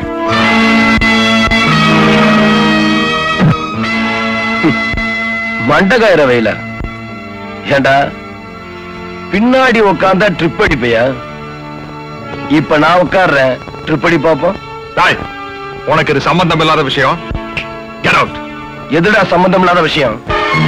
மண்டகாயிர வெயில ஏண்டா பின்னாடி உட்கார்ந்தா ட்ரிப் அடிப்பையா இப்ப நான் உட்கார்றேன் ட்ரிப் அடி பாப்போம் டேய், உனக்கு இது சம்பந்தம் இல்லாத விஷயம் கெட் அவுட் எதுடா சம்பந்தம் இல்லாத விஷயம்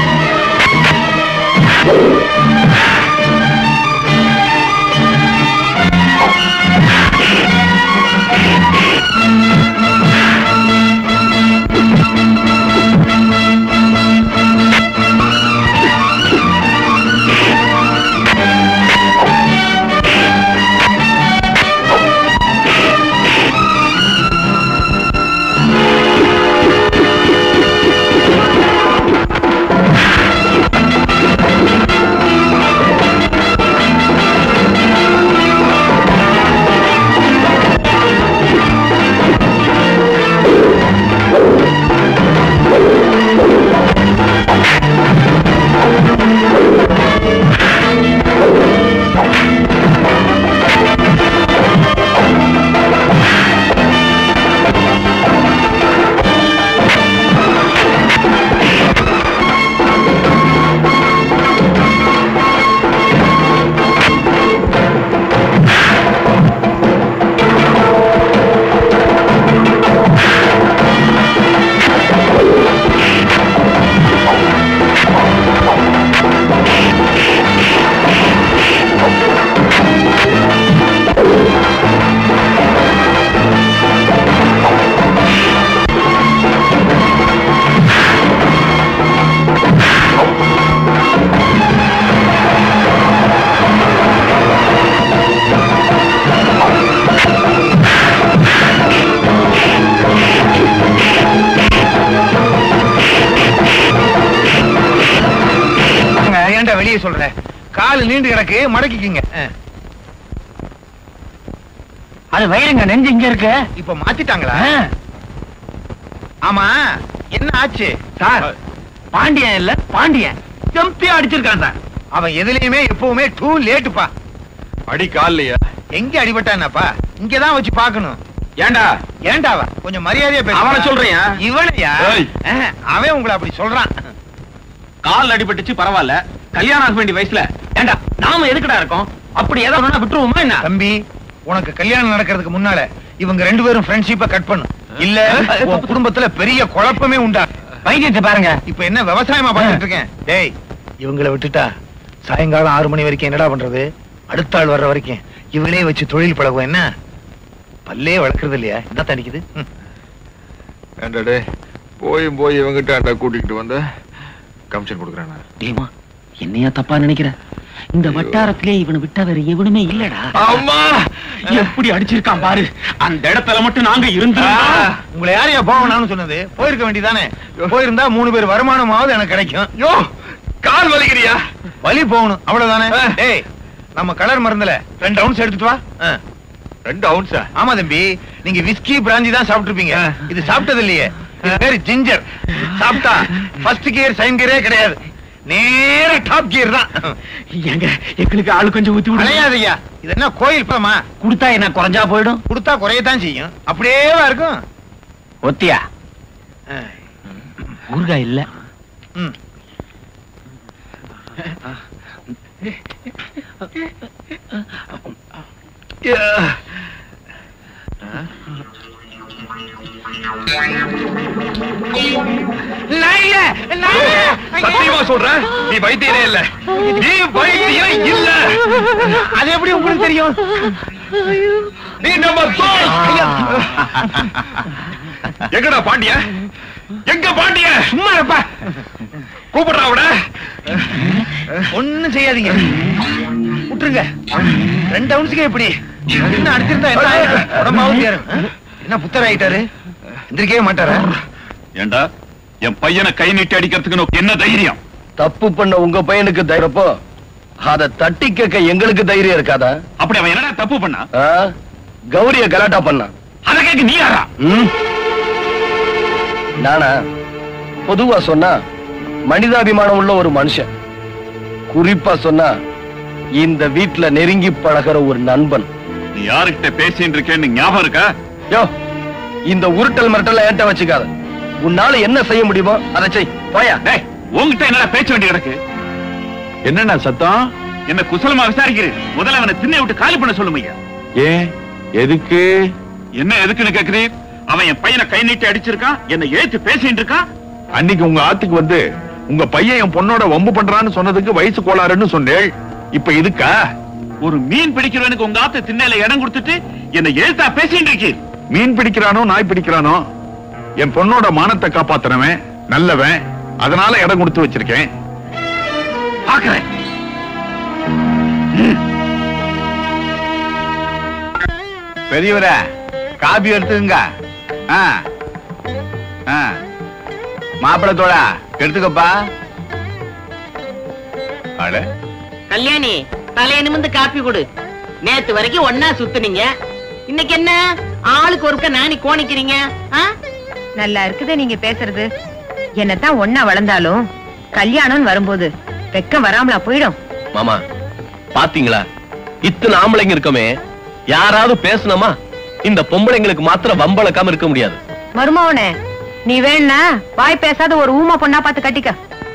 ஏன்டா வெளியே சொல்ற காலு நீண்டு கிடக்கு மடக்கிக்கிங்க அது வயிறுங்க நெஞ்சு இங்க இருக்கு இப்ப மாத்திட்டாங்களா ஆமா என்ன ஆச்சு சார் பாண்டியன் இல்ல பாண்டியன் செம்பியா அடிச்சிருக்கான் சார் அவன் எதுலயுமே எப்பவுமே டூ லேட்டுப்பா அடி கால்லையா எங்க அடிபட்டானப்பா இங்கதான் வச்சு பார்க்கணும் ஏண்டா ஏன்டாவா கொஞ்சம் மரியாதையா பேசு அவனை சொல்றியா? இவனையா ஏய். ஆஹ், அவன் உங்களை அப்படி சொல்றான் கால் அடிபட்டுச்சு பரவாயில்ல கல்யாணம் ஆக வேண்டிய வயசுல ஏண்டா நாம எதுக்குடா இருக்கோம் அப்படி ஏதாவது ஒண்ணுனா விட்டுருவோமா என்ன தம்பி உனக்கு கல்யாணம் நடக்கிறதுக்கு முன்னால இவங்க ரெண்டு பேரும் ஃப்ரெண்ட்ஷிப்ப கட் பண்ணு இல்ல உன் குடும்பத்துல பெரிய குழப்பமே உண்டா வைத்தியத்தை பாருங்க இப்ப என்ன விவசாயமா பண்ணிட்டு இருக்கேன் டேய் இவங்களை விட்டுட்டா சாயங்காலம் ஆறு மணி வரைக்கும் என்னடா பண்றது அடுத்த ஆள் வர்ற வரைக்கும் இவங்களே வச்சு தொழில் பழகும் என்ன பல்லே வளர்க்கறது இல்லையா என்ன தணிக்குது ம். ஏண்டா டேய் போயும் போய் இவங்கிட்ட ஆண்டா கூட்டிக்கிட்டு வந்த கமிஷன் கொடுக்குறேன் டேமா என்னையா தப்பா நினைக்கிற இந்த வட்டாரத்திலே இவனை விட்டா வேற எவனுமே இல்லடா அம்மா எப்படி அடிச்சிருக்கான் பாரு அந்த இடத்துல மட்டும் நாங்க இருந்தா உங்களை யாரையா போகணும்னு சொன்னது போயிருக்க வேண்டியதானே போயிருந்தா மூணு பேர் வருமானமாவது எனக்கு கிடைக்கும் யோ கால் வலிக்கிறியா வலி போகணும் அவ்வளவுதானே ஏய் நம்ம கலர் மருந்துல ரெண்டு அவுன்ஸ் எடுத்துட்டு வா ஆ. ரெண்டு அவுன்ஸா ஆமா தம்பி நீங்க விஸ்கி பிராஞ்சி தான் சாப்பிட்டுருப்பீங்க இது சாப்பிட்டது இல்லையே இது பேரு ஜிஞ்சர் சாப்பிட்டா ஃபர்ஸ்ட் கியர் செகண்ட் கியரே கிடையாது நேர டாப் கியர் தான் எங்க எங்களுக்கு ஆளு கொஞ்சம் ஊத்தி விடு அலையாதையா இது என்ன கோயில் பமா கொடுத்தா என்ன குறைஞ்சா போயிடும் கொடுத்தா குறையத்தான் செய்யும் அப்படியே இருக்கும் ஒத்தியா ஆ. ஊறுகாய் இல்ல ம். சத்தியமா சொல்றேன் நீ வைத்தியரே இல்ல நீ வைத்தியரே இல்ல அது எப்படி உங்களுக்கு தெரியும் நீ நம்ம தோல் எங்கடா பாண்டிய எங்க பாண்டிய சும்மா இருப்பா கூப்பிடுறா அவன ஒண்ணும் செய்யாதீங்க விட்டுருங்க ரெண்டு அவுன்ஸுக்கு எப்படி என்ன அடிச்சிருந்தா என்ன ஆயிருக்கும்? உடம்பாவது ஏறும். என்ன புத்தர் ஆயிட்டாரு எந்திரிக்கவே மாட்டாரா ஏண்டா என் பையனை கை நீட்டி அடிக்கிறதுக்கு உனக்கு என்ன தைரியம் தப்பு பண்ண உங்க பையனுக்கு தைரியப்போ அத தட்டி கேட்க எங்களுக்கு தைரியம் இருக்காதா அப்படி அவன் என்னடா தப்பு பண்ணா ஆ? கௌரிய கலாட்டா பண்ணான் அதை கேட்க நீ யாரா ம்? நானா பொதுவா சொன்னா மனிதாபிமானம் உள்ள ஒரு மனுஷன் குறிப்பா சொன்னா இந்த வீட்ல நெருங்கி பழகுற ஒரு நண்பன் நீ யாருக்கிட்ட பேசிட்டு இருக்கேன்னு ஞாபகம் இருக்கா யோ இந்த உருட்டல் மிரட்டல் என்கிட்ட வச்சுக்காத உன்னால என்ன செய்ய முடியுமோ அதை செய் போயா டேய் உன்கிட்ட என்னடா பேச்ச வேண்டி கிடக்கு என்னண்ணா சத்தம் என்ன குசலமா விசாரிக்கிறேன் முதல்ல அவனை திண்ணை விட்டு காலி பண்ண சொல்லுமையா ஏன் எதுக்கு என்ன எதுக்குன்னு கேக்குறீர் அவன் என் பையனை கை நீட்டி அடிச்சிருக்கான் என்னை ஏத்து பேசிட்டு இருக்கான் அன்னைக்கு உங்க ஆத்துக்கு வந்து உங்க பையன் என் பொண்ணோட வம்பு பண்றான்னு சொன்னதுக்கு வயசு கோளாறுன்னு சொன்னேள் இப்ப இதுக்கா ஒரு மீன் பிடிக்கிறவனுக்கு உங்க ஆத்து திண்ணையில இடம் கொடுத்துட்டு என்னை ஏத்தா பேசிட்டு இருக்கீர் மீன் பிடிக்கிறானோ நாய் பிடிக்கிறானோ என் பொண்ணோட மானத்தை காப்பாத்துறவன் நல்லவன் அதனால இடம் கொடுத்து வச்சிருக்கேன் பாக்குறேன் பெரியவரே காபி எடுத்துக்கங்க ஆ ஆ மாப்பிள்ளை தோழா எடுத்துக்கப்பா அட கல்யாணி தலைய நிமிந்து காப்பி கொடு நேத்து வரைக்கும் ஒன்னா சுத்துனீங்க இன்னைக்கு என்ன ஆளுக்கு ஒருக்க நாணி கோணிக்கிறீங்க ஆ? நல்லா இருக்குது நீங்க பேசுறது என்னத்தான் ஒன்னா வளர்ந்தாலும் கல்யாணம் வரும்போது வெக்கம் வராமலா போயிடும் மாமா பாத்தீங்களா இத்தனை ஆம்பளைங்க இருக்கமே யாராவது பேசணுமா இந்த பொம்பளைங்களுக்கு மாத்திரம் வம்பளக்காம இருக்க முடியாது மருமவனே நீ வேணா வாய் பேசாத ஒரு ஊமா பொண்ணா பார்த்து கட்டிக்க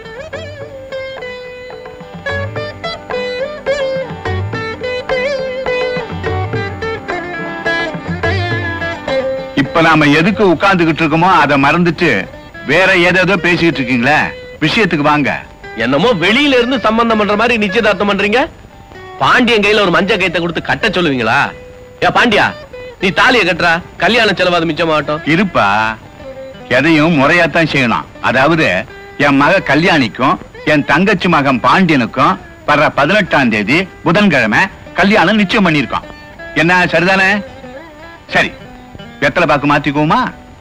இப்ப நாம எதுக்கு உட்கார்ந்துகிட்டு இருக்கோமோ அதை மறந்துட்டு வேற ஏதேதோ பேசிக்கிட்டு இருக்கீங்களே விஷயத்துக்கு வாங்க என்னமோ வெளியில இருந்து சம்பந்தம் பண்ற மாதிரி நிச்சயதார்த்தம் பண்றீங்க பாண்டியன் கையில ஒரு மஞ்சள் கைத்தை கொடுத்து கட்ட சொல்லுவீங்களா ஏ பாண்டியா நீ தாலியை கட்டுறா கல்யாண செலவாது மிச்சமாகட்டும் இருப்பா எதையும் முறையாத்தான் செய்யணும் அதாவது என் மக கல்யாணிக்கும் என் தங்கச்சி மகன் பாண்டியனுக்கும் வர்ற பதினெட்டாம் தேதி புதன்கிழமை கல்யாணம் நிச்சயம் பண்ணிருக்கோம் என்ன சரிதானே சரி வெத்தலை பாக்கு மாத்திக்குவோமா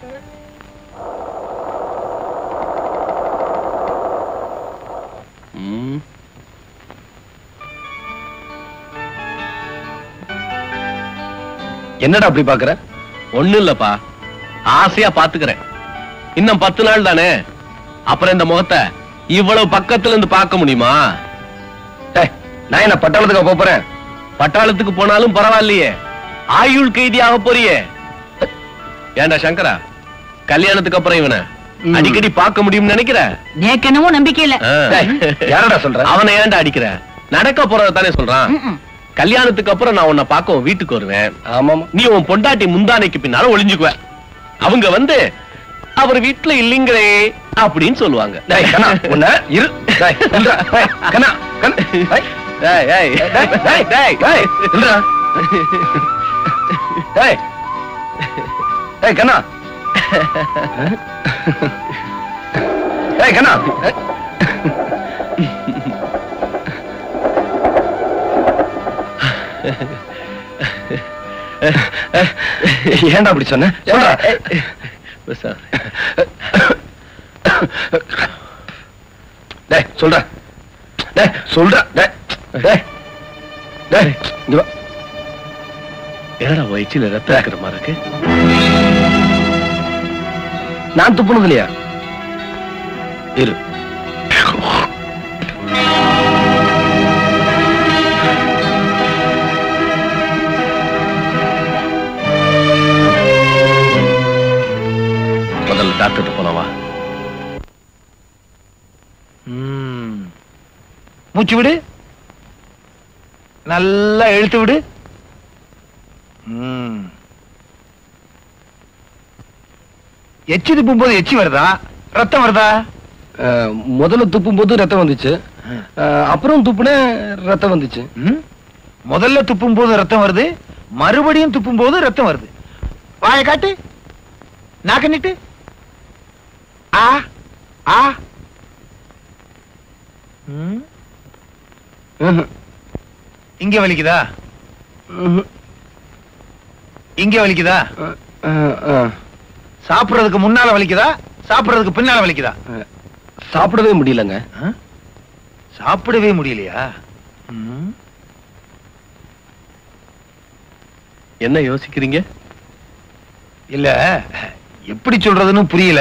ம். என்னடா அப்படி பாக்குற ஒண்ணு இல்லப்பா ஆசையா பாத்துக்கிறேன் இன்னும் பத்து நாள் தானே அப்புறம் இந்த முகத்தை இவ்வளவு பக்கத்துல இருந்து பார்க்க முடியுமா டேய், நான் என்ன பட்டாளத்துக்கு போப் போறேன் பட்டாளத்துக்கு போனாலும் பரவாயில்லையே ஆயுள் கைதி ஆக போறியே ஏண்டா சங்கரா கல்யாணத்துக்கு அப்புறம் இவனை அடிக்கடி பார்க்க முடியும்னு நினைக்கிற நேக்கு என்னமோ நம்பிக்கை இல்ல யாரடா சொல்ற அவனை ஏன்டா அடிக்கிற நடக்க போறத தானே சொல்றான் ம்ம். கல்யாணத்துக்கு அப்புறம் நான் உன்னை பார்க்க உன் வீட்டுக்கு வருவேன் ஆமாமா நீ உன் பொண்டாட்டி முந்தானைக்கு பின்னால ஒளிஞ்சுக்குவ அவங்க வந்து அவர் வீட்டுல இல்லீங்களே அப்படின்னு சொல்லுவாங்க டேய் கண்ணா உன்ன இரு டேய் நில்றா. டேய், கண்ணா கண்ணா டேய் டேய், டேய், டேய், டேய், டேய். டேய், நில்றா. டேய். டேய், கண்ணா. டேய், கண்ணா. ஏன்டா அப்படி சொன்ன சொல்றா. பேசாம. டேய் சொல்றா டேய் சொல்றா டேய் டேய் டேய் இங்க வா என்னடா வயிற்றுல ரத்தம் இருக்கிற மாதிரி இருக்கு நான் துப்புனது இல்லையா இரு முதல்ல டாக்டர் போனவா ம். மூச்சு விடு நல்லா இழுத்து விடு ம். எச்சி துப்பும் போது எச்சி வருதா ரத்தம் வருதா அஹ், முதல்ல துப்பும் போது ரத்தம் வந்துச்சு அஹ், அப்புறம் துப்புனே ரத்தம் வந்துச்சு ம்? முதல்ல துப்பும் போது ரத்தம் வருது மறுபடியும் துப்பும் போது ரத்தம் வருது வாயை காட்டு நாக்க நீட்டு ஆ ஆ ம். ம்ஹும். இங்க வலிக்குதா ம்ஹும். இங்க வலிக்குதா அஹ், அஹ், அஹ். சாப்பிடுறதுக்கு முன்னால வலிக்குதா சாப்பிடுறதுக்கு பின்னால வலிக்குதா சாப்பிடவே முடியலங்க ஆ? சாப்பிடவே முடியலையா ம். என்ன யோசிக்கிறீங்க இல்ல எப்படி சொல்றதுன்னு புரியல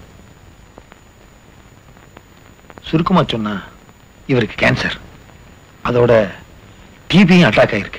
சுருக்கமா சொன்னா இவருக்கு கேன்சர் அதோட டிபியும் அட்டாக் ஆயிருக்கு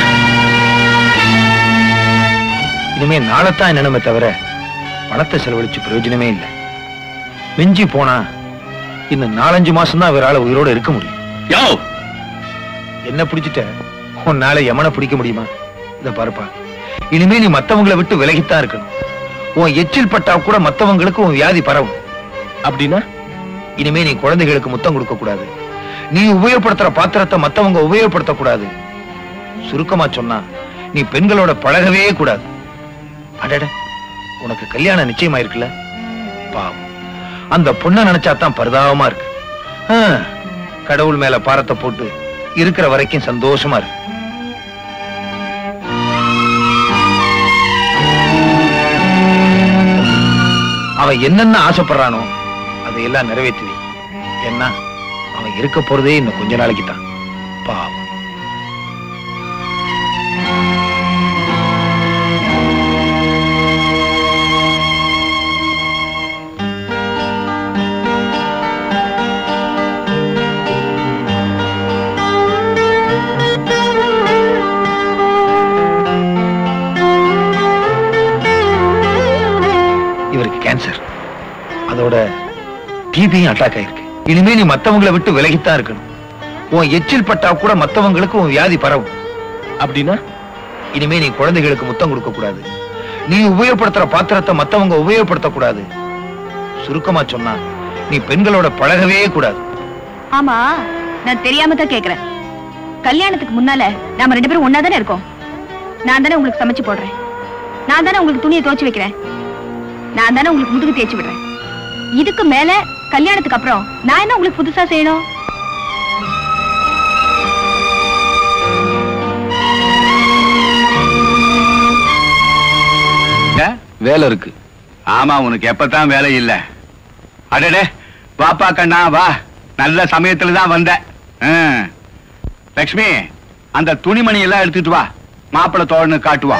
இனிமே நாளைத்தான் என்னணுமே தவிர பணத்தை செலவழிச்சு பிரயோஜனமே இல்லை மிஞ்சி போனா இன்னும் நாலஞ்சு மாசம் தான் இவரால உயிரோட இருக்க முடியும் யோ என்ன பிடிச்சிட்ட உன்னால யமனை பிடிக்க முடியுமா இத பாருப்பா இனிமே நீ மத்தவங்களை விட்டு விலகித்தான் இருக்கணும் உன் எச்சில் பட்டா கூட மத்தவங்களுக்கு உன் வியாதி பரவும் அப்படின்னா இனிமே நீ குழந்தைகளுக்கு முத்தம் கொடுக்க கூடாது நீ உபயோகப்படுத்துற பாத்திரத்தை மத்தவங்க உபயோகப்படுத்த கூடாது சுருக்கமா சொன்னா நீ பெண்களோட பழகவே கூடாது அடட உனக்கு கல்யாணம் நிச்சயமாயிருக்குல்ல பாவம் அந்த பொண்ணை நினைச்சா தான் பரிதாபமா இருக்கு ஆ, கடவுள் மேல பாரத்தை போட்டு இருக்கிற வரைக்கும் சந்தோஷமா இருக்கு அவன் என்னென்ன ஆசைப்படுறானோ அதையெல்லாம் நிறைவேற்றி வை. ஏன்னா அவன் இருக்க போறதே இன்னும் கொஞ்ச நாளைக்கு தான் பாவம் இவருக்கு கேன்சர் அதோட டிபியும் அட்டாக் ஆயிருக்கு இனிமே நீ மத்தவங்களை விட்டு விலகித்தான் இருக்கணும் உன் எச்சில் பட்டா கூட மத்தவங்களுக்கு உன் வியாதி பரவும் அப்படின்னா இனிமே நீ குழந்தைகளுக்கு முத்தம் கொடுக்க கூடாது நீ உபயோகப்படுத்துற பாத்திரத்தை மத்தவங்க உபயோகப்படுத்த கூடாது சுருக்கமா சொன்னா நீ பெண்களோட பழகவே கூடாது ஆமா நான் தெரியாம தான் கேக்குறேன் கல்யாணத்துக்கு முன்னால நாம ரெண்டு பேரும் ஒன்னா தானே இருக்கோம் நான் தானே உங்களுக்கு சமைச்சு போடுறேன் நான் தானே உங்களுக்கு துணியை துவைச்சு வைக்கிறேன் நான் தானே உங்களுக்கு முதுகு தேய்ச்சி விடுறேன் இதுக்கு மேல கல்யாணத்துக்கு அப்புறம் நான் என்ன உங்களுக்கு புதுசா செய்யணும் வேலை இருக்கு ஆமா உனக்கு எப்பதான் வேலை இல்ல அடடே வாப்பா கண்ணா வா நல்ல சமயத்துல தான் வந்த ஆ. லக்ஷ்மி அந்த துணிமணி எல்லாம் எடுத்துட்டு வா மாப்பிள்ளை தோழனு காட்டுவான்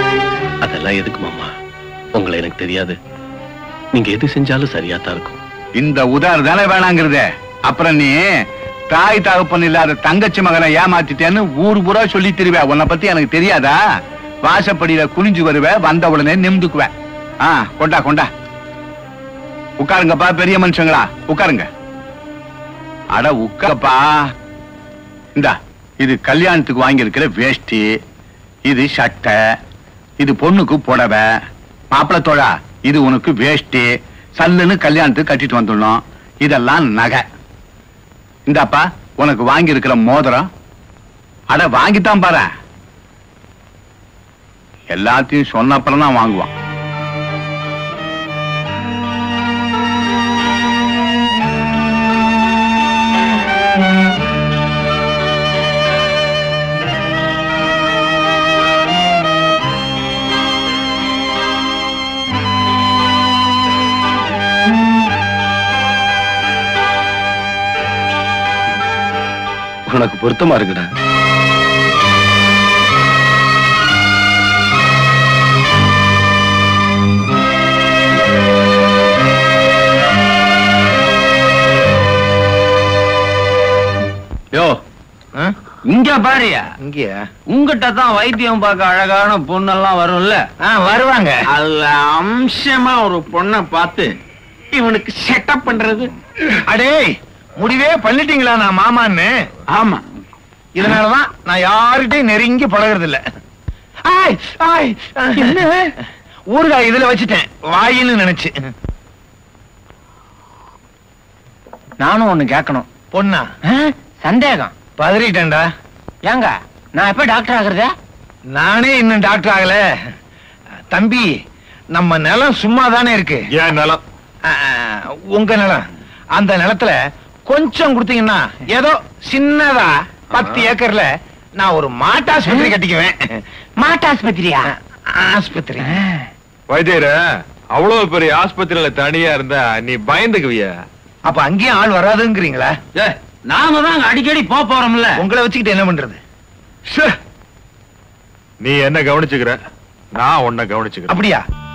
அதெல்லாம் எதுக்கு மாமா உங்களை எனக்கு தெரியாது நீங்க எது செஞ்சாலும் சரியா தான் இருக்கும் இந்த உதார் தானே வேணாங்கிறதே அப்புறம் நீ தாய் தகப்பன் இல்லாத தங்கச்சி மகனை ஏமாத்திட்டேன்னு ஊர் பூரா சொல்லி திருவே உன்னை பத்தி எனக்கு தெரியாதா வாசப்படியில குனிஞ்சு வருவ வந்த உடனே நிமிந்துக்குவ ஆ கொண்டா கொண்டா உட்காருங்கப்பா பெரிய மனுஷங்களா உட்காருங்க அட உட்காப்பா இந்தா இது கல்யாணத்துக்கு வாங்கியிருக்கிற வேஷ்டி இது சட்டை இது பொண்ணுக்கு புடவை மாப்பிள தோழா இது உனக்கு வேஷ்டி சல்லுன்னு கல்யாணத்துக்கு கட்டிட்டு வந்துடணும் இதெல்லாம் நகை இந்தாப்பா உனக்கு வாங்கி இருக்கிற மோதிரம் அட வாங்கித்தான் பாரு எல்லாத்தையும் சொன்ன அப்புறம் தான் வாங்குவான் உனக்கு பொருத்தமா இருக்குடா யோ இங்க பாரியா இங்கயா உங்ககிட்ட தான் வைத்தியம் பார்க்க அழகான பொண்ணெல்லாம் வரும்ல வருவாங்க அதுல அம்சமா ஒரு பொண்ணை பார்த்து இவனுக்கு செட்டப் பண்றது அடே முடிவே பண்ணிட்டீங்களா நான் மாமான்னு ஆமா இதனாலதான் நான் யாருகிட்டயும் நெருங்கி பழகுறது இல்ல ஆய் ஆய் என்ன ஊறுகாய் இதுல வச்சுட்டேன் வாயின்னு நினைச்சு நானும் ஒண்ணு கேட்கணும் பொண்ணா சந்தேகம் பதறிட்டேன்டா ஏங்க நான் எப்ப டாக்டர் ஆகுறதா நானே இன்னும் டாக்டர் ஆகல தம்பி நம்ம நிலம் சும்மா தானே இருக்கு ஏன் நிலம் ஆ, உங்க நிலம் அந்த நிலத்துல கொஞ்சம் கொடுத்தீங்கன்னா ஏதோ சின்னதா பத்து ஏக்கர்ல நான் ஒரு மாட்டாஸ்பத்திரி கட்டிக்குவேன் மாட்டாஸ்பத்திரியா ஆஸ்பத்திரி வைத்தியர அவ்வளவு பெரிய ஆஸ்பத்திரியில தனியா இருந்தா நீ பயந்துக்குவிய அப்ப அங்கேயும் ஆள் வராதுங்கிறீங்களா நாம தான் அங்க அடிக்கடி போக போறோம்ல உங்களை வச்சுக்கிட்டு என்ன பண்றது ச்சே. நீ என்ன கவனிச்சுக்கிற நான் உன்னை கவனிச்சுக்கிறேன் அப்படியா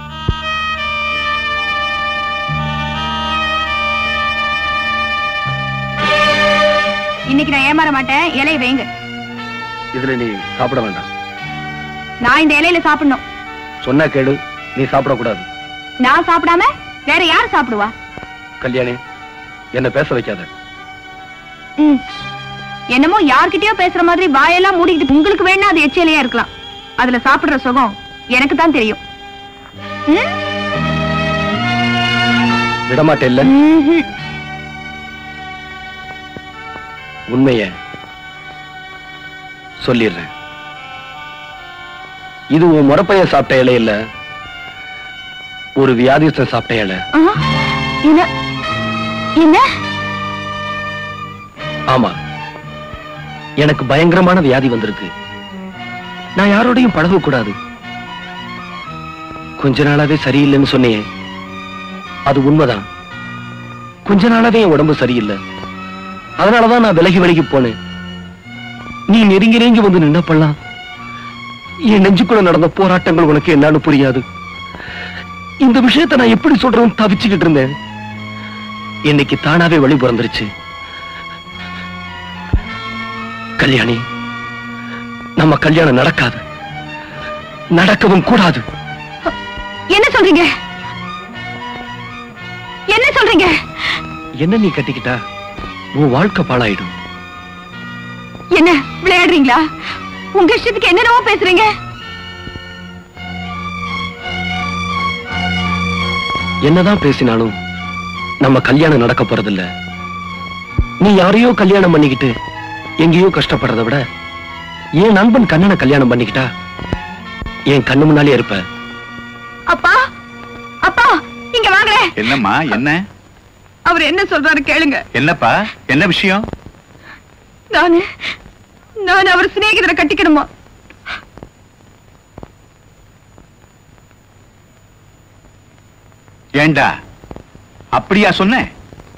இன்னைக்கு நான் ஏமாற மாட்டேன் இலையை வைங்க இதுல நீ சாப்பிட வேண்டாம் நான் இந்த இலையில சாப்பிடணும் சொன்னா கேடு நீ சாப்பிடக்கூடாது நான் சாப்பிடாம வேற யார் சாப்பிடுவா கல்யாணி என்ன பேச வைக்காத ம். என்னமோ யார்கிட்டயோ பேசுற மாதிரி வாயெல்லாம் மூடிக்கிட்டு உங்களுக்கு வேணா அது எச்சிலையா இருக்கலாம் அதுல சாப்பிடுற சுகம் எனக்கு தான் தெரியும் ம்? விடமாட்டே இல்ல ம்ஹும். உண்மைய சொல்லிடுறேன் இது உன் முறப்பைய சாப்பிட்ட இலை இல்ல ஒரு வியாதிஸ்தன் சாப்பிட்ட இலை ஆ, என்ன என்ன ஆமா எனக்கு பயங்கரமான வியாதி வந்திருக்கு நான் யாரோடையும் பழக கூடாது கொஞ்ச நாளாவே சரியில்லைன்னு சொன்னேன் அது உண்மைதான் கொஞ்ச நாளாவே என் உடம்பு சரியில்லை அதனாலதான் நான் விலகி விலகி போனேன் நீ நெருங்கி நெருங்கி வந்து நின்ன பண்ணலாம் என் நெஞ்சுக்குள்ள நடந்த போராட்டங்கள் உனக்கு என்னன்னு புரியாது இந்த விஷயத்தை நான் எப்படி சொல்றேன்னு தவிச்சுக்கிட்டு இருந்தேன் இன்னைக்கு தானாவே வழி பிறந்துருச்சு கல்யாணி நம்ம கல்யாணம் நடக்காது நடக்கவும் கூடாது என்ன சொல்றீங்க என்ன சொல்றீங்க என்ன நீ கட்டிக்கிட்டா உன் வாழ்க்கை பாழாயிடும் என்ன விளையாடுறீங்களா உங்க இஷ்டத்துக்கு என்னென்னவோ பேசுறீங்க என்னதான் பேசினாலும் நம்ம கல்யாணம் நடக்க போறதில்ல நீ யாரையோ கல்யாணம் பண்ணிக்கிட்டு எங்கேயோ கஷ்டப்படுறத விட என் நண்பன் கண்ணனை கல்யாணம் பண்ணிக்கிட்டா என் கண்ணு முன்னாலே இருப்ப அப்பா அப்பா இங்க வாங்களேன் என்னம்மா என்ன அவர் என்ன சொல்றாரு கேளுங்க என்னப்பா என்ன விஷயம் நானு நான் அவர் சிநேகிதரை கட்டிக்கணுமா ஏண்டா அப்படியா சொன்னேன்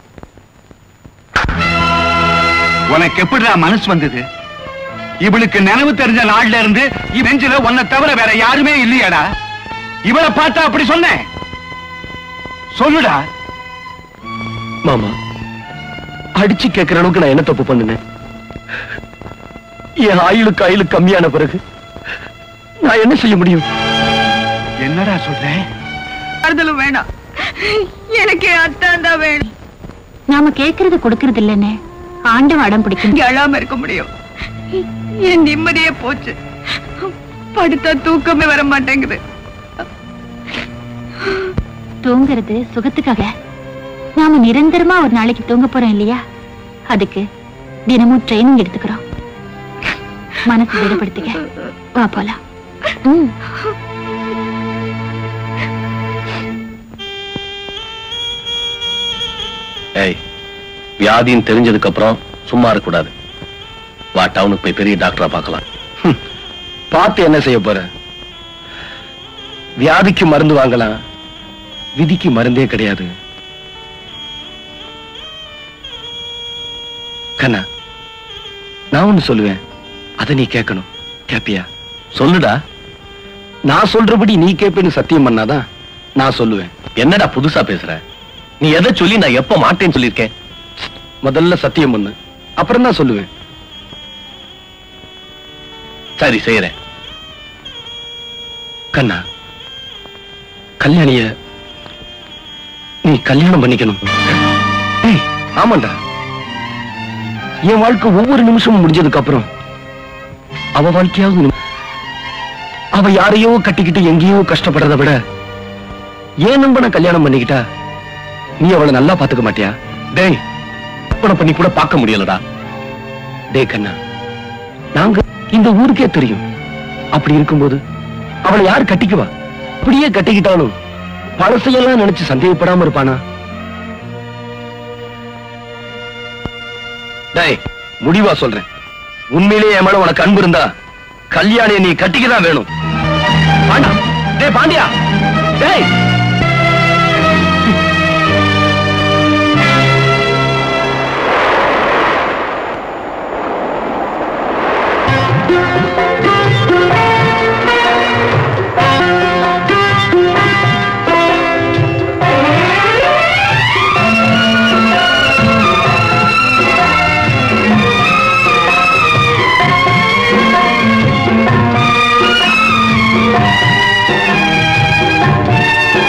உனக்கு எப்படிடா மனசு வந்தது இவளுக்கு நினைவு தெரிஞ்ச நாள்ல இருந்து இவெஞ்சில உன்னை தவிர வேற யாருமே இல்லையாடா இவளை பார்த்தா அப்படி சொன்னேன் சொல்லுடா மாமா அடிச்சு கேட்கிற அளவுக்கு நான் என்ன தப்பு பண்ணுனேன் என் ஆயுளுக்கு ஆயுளு கம்மியான பிறகு நான் என்ன செய்ய முடியும் என்னடா சொல்றேன் ஆறுதலும் வேணாம் எனக்கு அத்தான் தான் வேணும் நாம கேக்குறது கொடுக்கறது இல்லைன்னு ஆண்டவன் அடம் பிடிக்கும் இங்க அழாம இருக்க முடியும் என் நிம்மதியே போச்சு படுத்தா தூக்கமே வர மாட்டேங்குது தூங்குறது சுகத்துக்காக நாம நிரந்தரமா ஒரு நாளைக்கு தூங்க போறோம் இல்லையா அதுக்கு தினமும் ட்ரைனிங் எடுத்துக்கிறோம் மனசு திடப்படுத்திக்க வா போலாம் ம். ஏய் வியாதின்னு தெரிஞ்சதுக்கு அப்புறம் சும்மா இருக்கக்கூடாது வா டவுனுக்கு போய் பெரிய டாக்டரா பார்க்கலாம் பார்த்து என்ன செய்ய போற வியாதிக்கு மருந்து வாங்கலாம் விதிக்கு மருந்தே கிடையாது கண்ணா நான் ஒண்ணு சொல்லுவேன் அதை நீ கேட்கணும் கேப்பியா சொல்லுடா நான் சொல்றபடி நீ கேப்பேன்னு சத்தியம் பண்ணாதான் நான் சொல்லுவேன் என்னடா புதுசா பேசுற நீ எதை சொல்லி நான் எப்ப மாட்டேன்னு சொல்லியிருக்கேன் முதல்ல சத்தியம் பண்ணு அப்புறம் தான் சொல்லுவேன் சரி செய்யறேன் கண்ணா கல்யாணிய நீ கல்யாணம் பண்ணிக்கணும் ஏய், ஆமாண்டா என் வாழ்க்கை ஒவ்வொரு நிமிஷமும் முடிஞ்சதுக்கு அப்புறம் அவ வாழ்க்கையாவது நிம்ம- அவ யாரையோ கட்டிக்கிட்டு எங்கேயோ கஷ்டப்படுறத விட ஏன் நம்பனை கல்யாணம் பண்ணிக்கிட்டா நீ அவளை நல்லா பாத்துக்க மாட்டியா டேய் கற்பனை பண்ணி கூட பார்க்க முடியலடா டேய் கண்ணா நாங்க இந்த ஊருக்கே தெரியும் அப்படி இருக்கும்போது அவளை யார் கட்டிக்குவா அப்படியே கட்டிக்கிட்டாலும் பழசையெல்லாம் நினைச்சு சந்தேகப்படாம இருப்பானா டேய் முடிவா சொல்றேன் உண்மையிலேயே என் மேல உனக்கு அன்பு இருந்தா கல்யாணியை நீ கட்டிக்கதான் வேணும் பாண்டா டேய் பாண்டியா டேய் ஆ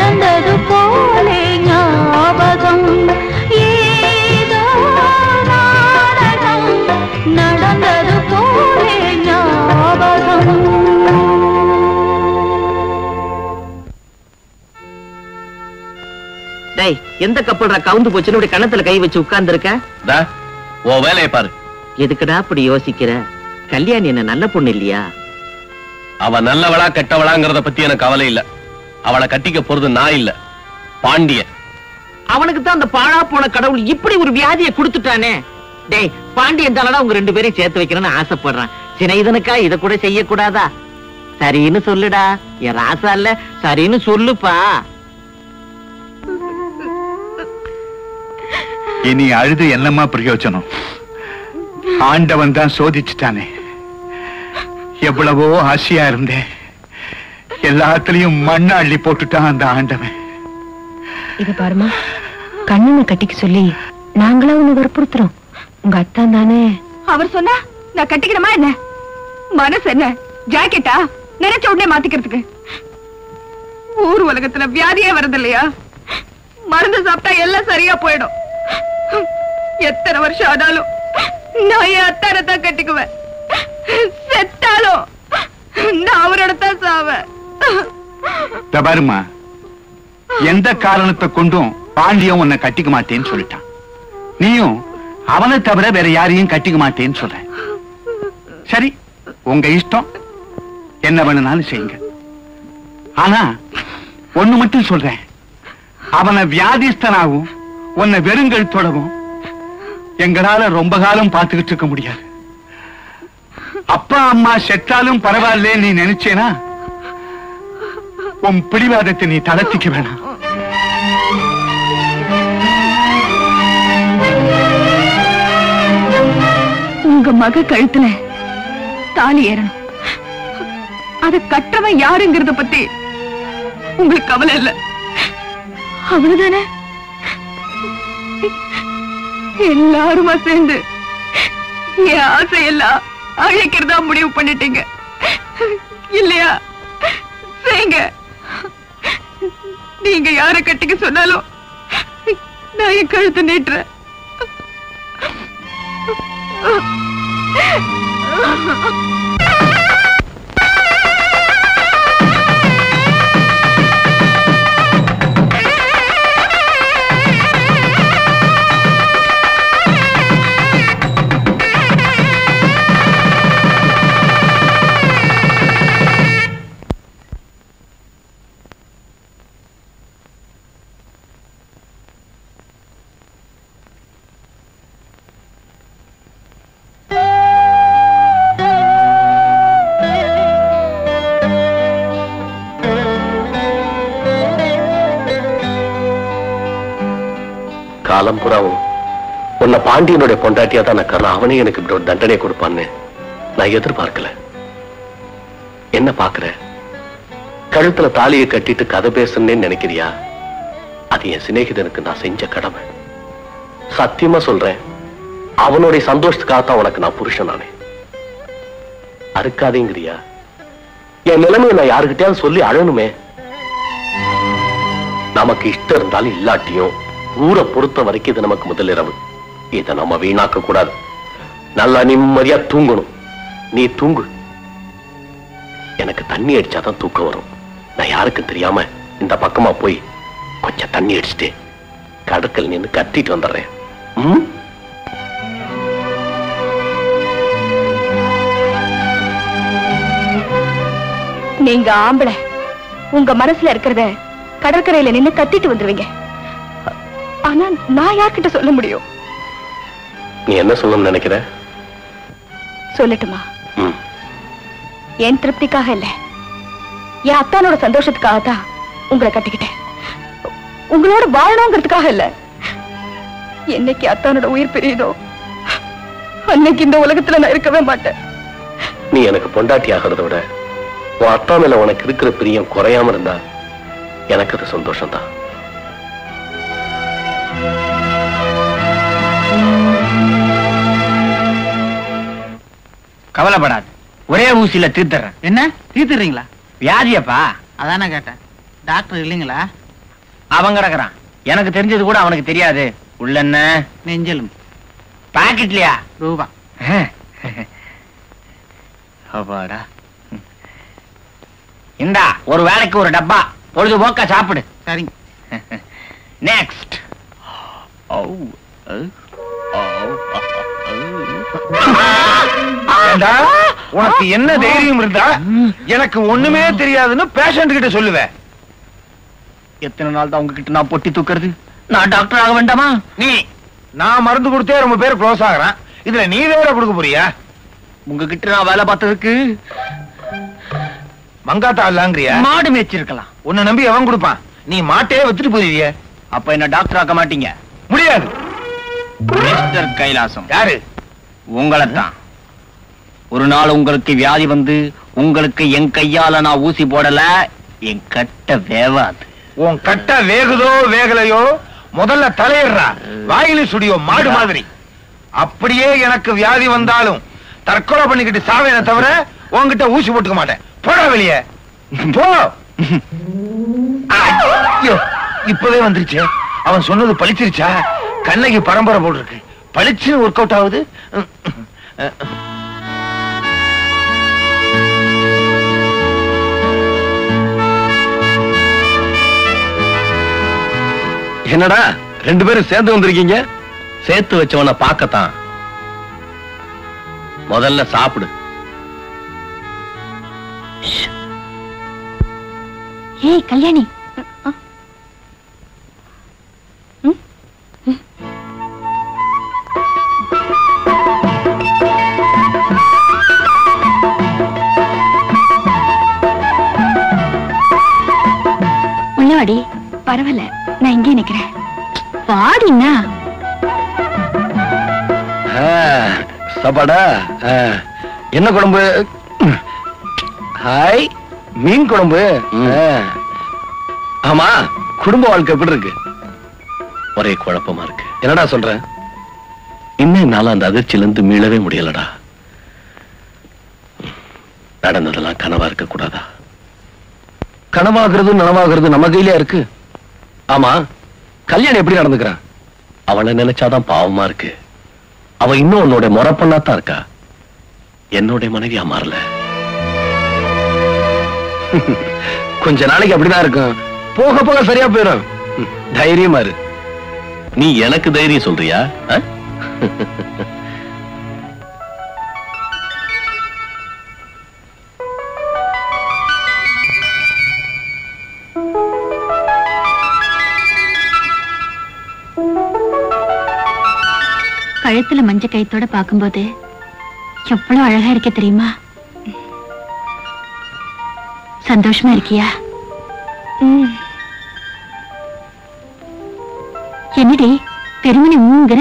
நடந்தது போலே ஞாபகம் ஏதோ நாடகம் நடந்தது போலே ஞாபகம் டேய் எந்த கப்பல்ற கவுந்து போச்சுன்னு இப்படி கணத்துல கை வச்சு உட்கார்ந்து இருக்க டா, உன் வேலையை பாரு எதுக்குடா அப்படி யோசிக்கிற கல்யாணி என்ன நல்ல பொண்ணு இல்லையா அவ நல்லவளா கெட்டவளாங்கிறத பத்தி எனக்கு கவலை இல்ல அவளை கட்டிக்க போறது நான் இல்ல பாண்டியன் அவனுக்கு தான் அந்த பாழா போன கடவுள் இப்படி ஒரு வியாதியை கொடுத்துட்டானே டேய் பாண்டியன் தானடா உங்க ரெண்டு பேரையும் சேர்த்து வைக்கிறேன்னு ஆசைப்படுறான் சினைதனுக்கா இத கூட செய்யக்கூடாதா சரின்னு சொல்லுடா என் ராசா இல்ல சரின்னு சொல்லுப்பா இனி அழுது என்னமா பிரயோஜனம் ஆண்டவன் தான் சோதிச்சுட்டானே எவ்வளவோ ஆசையா இருந்தேன் எல்லாத்துலயும் மண்ணை அள்ளி போட்டுட்டான் அந்த ஆண்டவன் இது பாருமா கண்ணனை கட்டிக்க சொல்லி நாங்களா உன்னை வற்புறுத்துறோம் உங்க அத்தான் தானே அவர் சொன்னா நான் கட்டிக்கிறமா என்ன மனசு என்ன ஜாக்கெட்டா நினைச்ச உடனே மாத்திக்கிறதுக்கு ஊர் உலகத்துல வியாதியே வருது இல்லையா மருந்து சாப்பிட்டா எல்லாம் சரியா போயிடும் எத்தனை வருஷம் ஆனாலும் நான் என் அத்தானை தான் கட்டிக்குவேன் செத்தாலும் நான் அவரோட தான் சாவேன் இதோ பாரும்மா எந்த காரணத்தை கொண்டும் பாண்டியன் உன்னை கட்டிக்க மாட்டேன்னு சொல்லிட்டான் நீயும் அவனை தவிர வேற யாரையும் கட்டிக்க மாட்டேன்னு சொல்ற சரி உங்க இஷ்டம் என்ன வேணும்னாலும் செய்யுங்க ஆனா ஒண்ணு மட்டும் சொல்றேன் அவனை வியாதிஸ்தனாகவும் உன்னை வெறுங்கள் தொடவும் எங்களால ரொம்ப காலம் பார்த்துக்கிட்டு இருக்க முடியாது அப்பா அம்மா செத்தாலும் பரவாயில்ல நீ நினைச்சேனா உன் பிடிவாதத்தை நீ தளர்த்திக்க வேணாம் உங்க மக கழுத்துல தாலி ஏறணும் அத கட்டவன் யாருங்கிறத பத்தி உங்களுக்கு கவலை இல்ல அவ்வளவுதானே எல்லாருமா சேர்ந்து என் ஆசையெல்லாம் அழைக்கிறதா முடிவு பண்ணிட்டீங்க இல்லையா செய்யுங்க நீங்க யார கட்டிக்க சொன்னாலும் நான் என் கழுத்தை நீட்டுறேன் காலம் புறாவும் உன்னை பாண்டியனுடைய பொண்டாட்டியா தான் நான் கருணா அவனே எனக்கு இப்படி ஒரு தண்டனை கொடுப்பான்னு நான் எதிர்பார்க்கல என்ன பாக்குற கழுத்துல தாலியை கட்டிட்டு கதை பேசணும்னு நினைக்கிறியா அது என் சிநேகிதனுக்கு நான் செஞ்ச கடமை சத்தியமா சொல்றேன் அவனுடைய சந்தோஷத்துக்காகத்தான் உனக்கு நான் புருஷன் நானே அறுக்காதேங்கிறியா என் நிலைமையை நான் யாருக்கிட்டயாவது சொல்லி அழணுமே நமக்கு இஷ்டம் இருந்தாலும் இல்லாட்டியும் ஊரை பொறுத்த வரைக்கும் இது நமக்கு முதலிரவு இதை நம்ம வீணாக்க கூடாது நல்லா நிம்மதியா தூங்கணும் நீ தூங்கு எனக்கு தண்ணி அடிச்சாதான் தூக்கம் வரும் நான் யாருக்கும் தெரியாம இந்த பக்கமா போய் கொஞ்சம் தண்ணி அடிச்சுட்டு கடற்கல் நின்னு கத்திட்டு வந்துடுறேன் ம்? நீங்க ஆம்பளை உங்க மனசுல இருக்கிறத கடற்கரையில நின்னு கத்திட்டு வந்துருவீங்க ஆனா நான் யார்கிட்ட சொல்ல முடியும் நீ என்ன சொல்லணும்னு நினைக்கிற சொல்லட்டுமா ம். என் திருப்திக்காக இல்ல என் அத்தானோட சந்தோஷத்துக்காக தான் உங்களை கட்டிக்கிட்டேன் உங்களோட வாழணுங்கிறதுக்காக இல்ல என்னைக்கு அத்தானோட உயிர் பிரியுதோ அன்னைக்கு இந்த உலகத்துல நான் இருக்கவே மாட்டேன் நீ எனக்கு பொண்டாட்டி ஆகிறத விட உன் அத்தா மேல உனக்கு இருக்கிற பிரியம் குறையாம இருந்தா எனக்கு அது சந்தோஷம் தான் கவலைப்படாது ஒரே ஊசியில தீர்த்துறேன் என்ன தீர்த்துறீங்களா வியாதியப்பா அதானே கேட்டேன் டாக்டர் இல்லைங்களா அவன் கிடக்குறான் எனக்கு தெரிஞ்சது கூட அவனுக்கு தெரியாது உள்ள என்ன நெஞ்சலும் பாக்கெட்லயா ரூபா அப்பாடா இந்தா ஒரு வேலைக்கு ஒரு டப்பா பொழுதுபோக்கா சாப்பிடு சரிங்க நெக்ஸ்ட் ஏண்டா, உனக்கு என்ன தைரியம் இருந்தா எனக்கு ஒண்ணுமே தெரியாதுன்னு பேஷண்ட் கிட்ட சொல்லுவேன் எத்தனை நாள் தான் உங்ககிட்ட நான் பொட்டி தூக்குறது நான் டாக்டர் ஆக வேண்டாமா நீ நான் மருந்து கொடுத்தே ரொம்ப பேர் க்ளோஸ் ஆகுறான் இதுல நீ வேற கொடுக்க போறியா உங்ககிட்ட நான் வேலை பார்த்ததுக்கு மங்காத்தா இல்லாங்கிறியா மாடு மேய்ச்சிருக்கலாம் உன்னை நம்பி எவன் கொடுப்பான் நீ மாட்டே வச்சுட்டு போயிருவிய அப்ப என்ன டாக்டர் ஆக்க மாட்டீங்க முடியாது மிஸ்டர் கைலாசம் யாரு உங்களைத்தான் ஒரு நாள் உங்களுக்கு வியாதி வந்து உங்களுக்கு என் கையால நான் ஊசி போடல என் கட்ட வேவாது உன் கட்ட வேகுதோ வேகலையோ முதல்ல தலையிடுறா வாயில சுடியோ மாடு மாதிரி அப்படியே எனக்கு வியாதி வந்தாலும் தற்கொலை பண்ணிக்கிட்டு சாவேன தவிர உன்கிட்ட ஊசி போட்டுக்க மாட்டேன் போடா வெளியே போ ஐயோ, இப்பவே வந்துருச்சு அவன் சொன்னது பளிச்சிருச்சா கண்ணகி பரம்பரை போல் இருக்கு பளிச்சுன்னு ஒர்க் அவுட் ஆகுது என்னடா ரெண்டு பேரும் சேர்ந்து வந்திருக்கீங்க சேர்த்து வச்சவன பார்க்கத்தான் முதல்ல சாப்பிடு ஏய் கல்யாணி உள்ளவாடி பரவாயில்ல நான் இங்கே நிக்கிறேன் வாடினா ஆ, சாப்பாடா ஆ, என்ன குழம்பு ஹாய் மீன் குழம்பு ஆ. ஆமா குடும்ப வாழ்க்கை எப்படி இருக்கு ஒரே குழப்பமா இருக்கு என்னடா சொல்ற இன்னும் என்னால அந்த அதிர்ச்சியில இருந்து மீளவே முடியலடா நடந்ததெல்லாம் கனவா இருக்க கூடாதா கனவாகிறது நனவாகிறது நம்ம கையிலயா இருக்கு ஆமா கல்யாணம் எப்படி நடந்துக்கிறான் அவளை நினைச்சாதான் பாவமா இருக்கு அவ இன்னும் உன்னோட முறை பண்ணாதான் இருக்கா என்னுடைய மனைவியா மாறல கொஞ்ச நாளைக்கு அப்படிதான் இருக்கும் போக போக சரியா போயிடும் ம், தைரியமா இரு நீ எனக்கு தைரியம் சொல்றியா ஆ? கழுத்துல மஞ்ச கயித்தோட பாக்கும்போது எவ்வளவு அழகா இருக்க தெரியுமா சந்தோஷமா இருக்கியா என்னடி பெருமணி ஊங்குற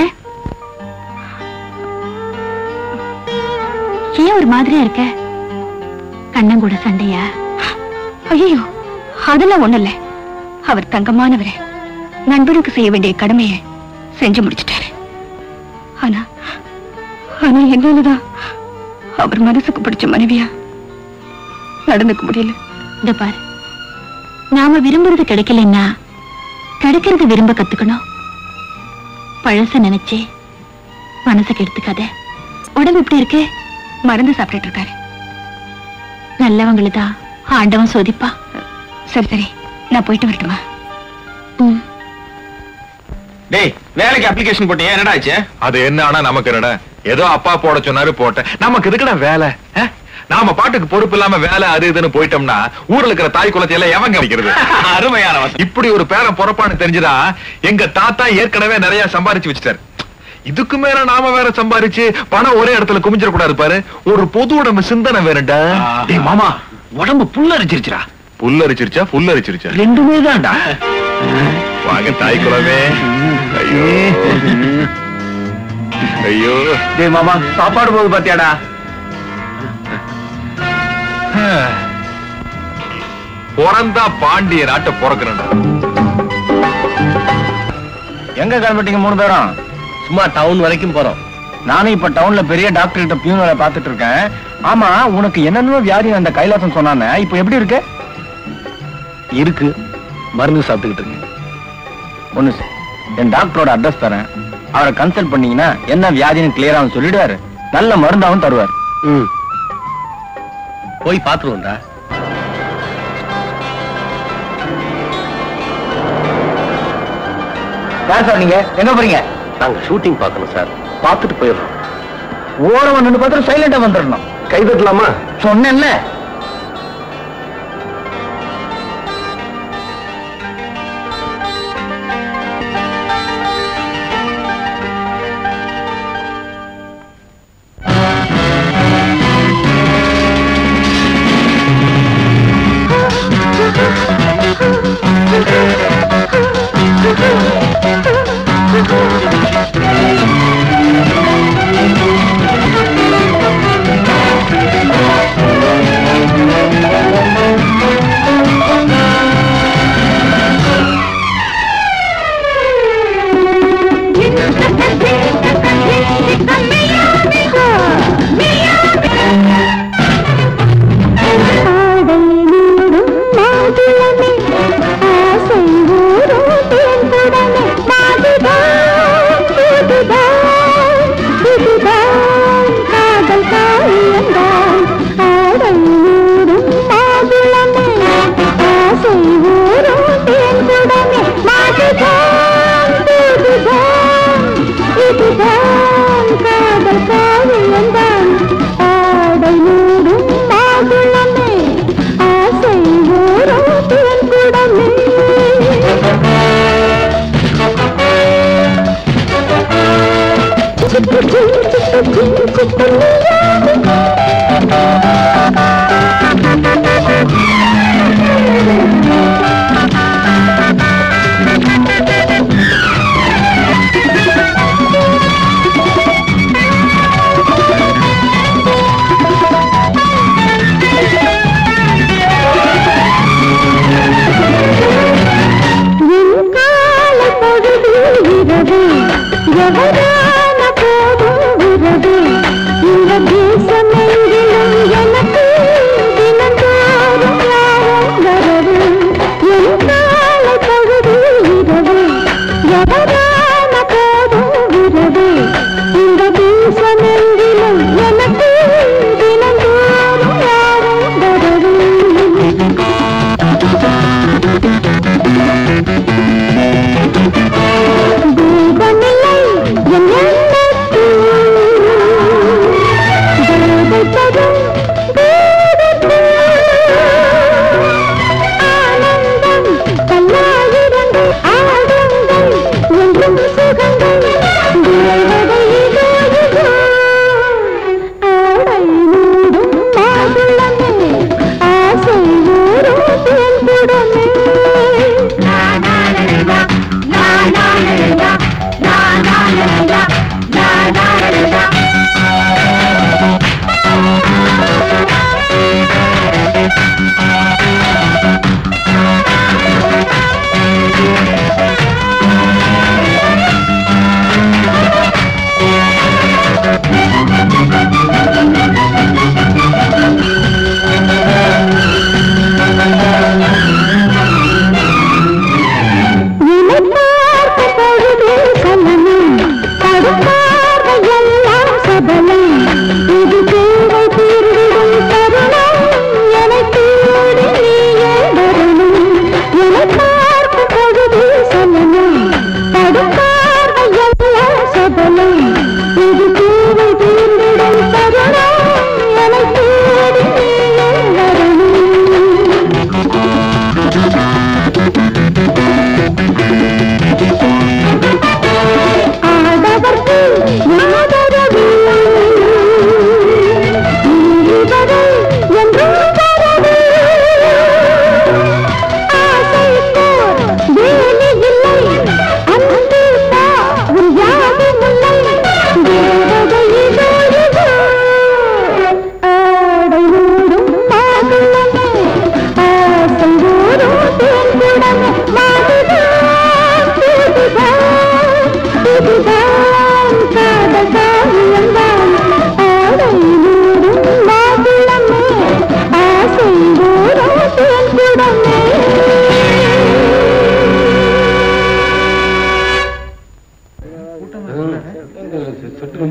ஏன் ஒரு மாதிரியா இருக்க கண்ணன் கூட சண்டையா ஐயோ அதெல்லாம் ஒண்ணு இல்ல அவர் தங்கமானவரே நண்பனுக்கு செய்ய வேண்டிய கடமையை செஞ்சு முடிச்சிட்டாரு ஆனா ஆனா என்னாலதான் அவர் மனசுக்கு பிடிச்ச மனைவியா நடந்துக்க முடியல இந்த பாரு நாம விரும்புறது கிடைக்கலன்னா கிடைக்கிறது விரும்ப கத்துக்கணும் பழச நினைச்சே மனசை கெடுத்துக்காத உடம்பு எப்படி இருக்கு மருந்து சாப்பிட்டுட்டு இருக்காரு நல்லவங்களை தான் ஆண்டவன் சோதிப்பா சரி சரி நான் போயிட்டு வரட்டுமா ம் டேய் வேலைக்கு அப்ளிகேஷன் போட்டியா என்னடா ஆச்சு அது என்ன ஆனா நமக்கு என்னடா ஏதோ அப்பா போட சொன்னாரு போட்டேன் நமக்கு எதுக்குடா வேலை ஆ? நாம பாட்டுக்கு பொறுப்பு இல்லாம வேலை அது இதுன்னு போயிட்டோம்னா ஊர்ல இருக்கிற தாய் குலத்தை எல்லாம் எவங்க வைக்கிறது அருமையான இப்படி ஒரு பேரன் பொறப்பான்னு தெரிஞ்சுதா எங்க தாத்தா ஏற்கனவே நிறைய சம்பாரிச்சு வச்சுட்டாரு இதுக்கு மேல நாம வேற சம்பாரிச்சு பணம் ஒரே இடத்துல குமிஞ்சிட கூடாது பாரு ஒரு பொது உடம்பு சிந்தனை வேறடா டேய் மாமா உடம்பு புல்லரிச்சிருச்சுடா புல்லரிச்சிருச்சா புல்லரிச்சிருச்சா ரெண்டுமே தான்டா வாங்க தாய் குலமே ஐயோ ஐயோ டேய் மாமா சாப்பாடு போகுது பாத்தியாடா பிறந்தா பாண்டிய நாட்டை பிறக்கிறேன்டா எங்க கிளம்பிட்டீங்க மூணு பேரும் சும்மா டவுன் வரைக்கும் போறோம் நானும் இப்ப டவுன்ல பெரிய டாக்டர் கிட்ட பியூன் வேலை பார்த்துட்டு இருக்கேன் ஆமா உனக்கு என்னென்ன வியாதி அந்த கைலாசம் சொன்னானே இப்ப எப்படி இருக்கு இருக்கு மருந்து சாப்பிட்டுக்கிட்டு இருக்கு ஒண்ணு சார் என் டாக்டரோட அட்ரஸ் தரேன் அவரை கன்சல்ட் பண்ணீங்கன்னா என்ன வியாதின்னு கிளியரா சொல்லிடுவாரு நல்ல மருந்தாவும் தருவார் ம் போய் பாத்துருவோம்டா யார் சார் நீங்க எங்க போறீங்க நாங்க ஷூட்டிங் பார்க்கணும் சார் பார்த்துட்டு போயிடுறோம் ஓரம் நின்று பார்த்து சைலண்டா வந்துடணும் கை தட்டலாமா சொன்னேன்ல தீபமில்லை என்னை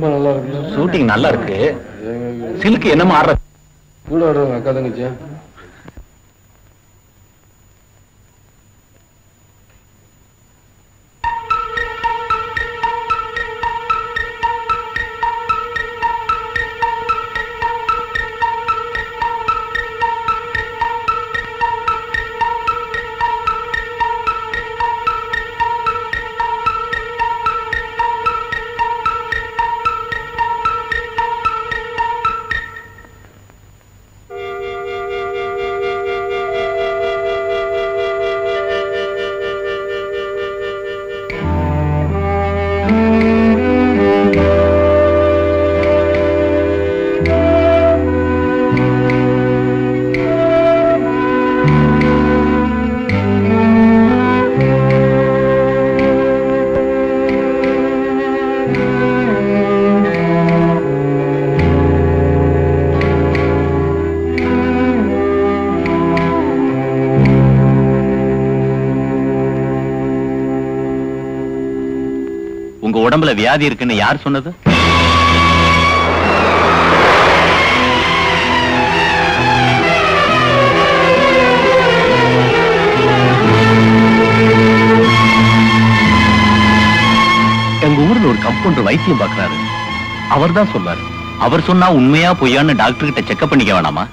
ரொம்ப நல்லா இருக்கு ஷூட்டிங் நல்லா இருக்கு சில்க் என்னமா ஆடுற கூட ஆடுறாங்க அக்கா தங்கச்சியா உங்க உடம்புல வியாதி இருக்குன்னு யார் சொன்னது எங்க ஊர்ல ஒரு கம்பவுண்டர் வைத்தியம் பாக்குறாரு அவர் தான் சொன்னாரு அவர் சொன்னா உண்மையா பொய்யான்னு டாக்டர் கிட்ட செக்அப் பண்ணிக்க வேணாமா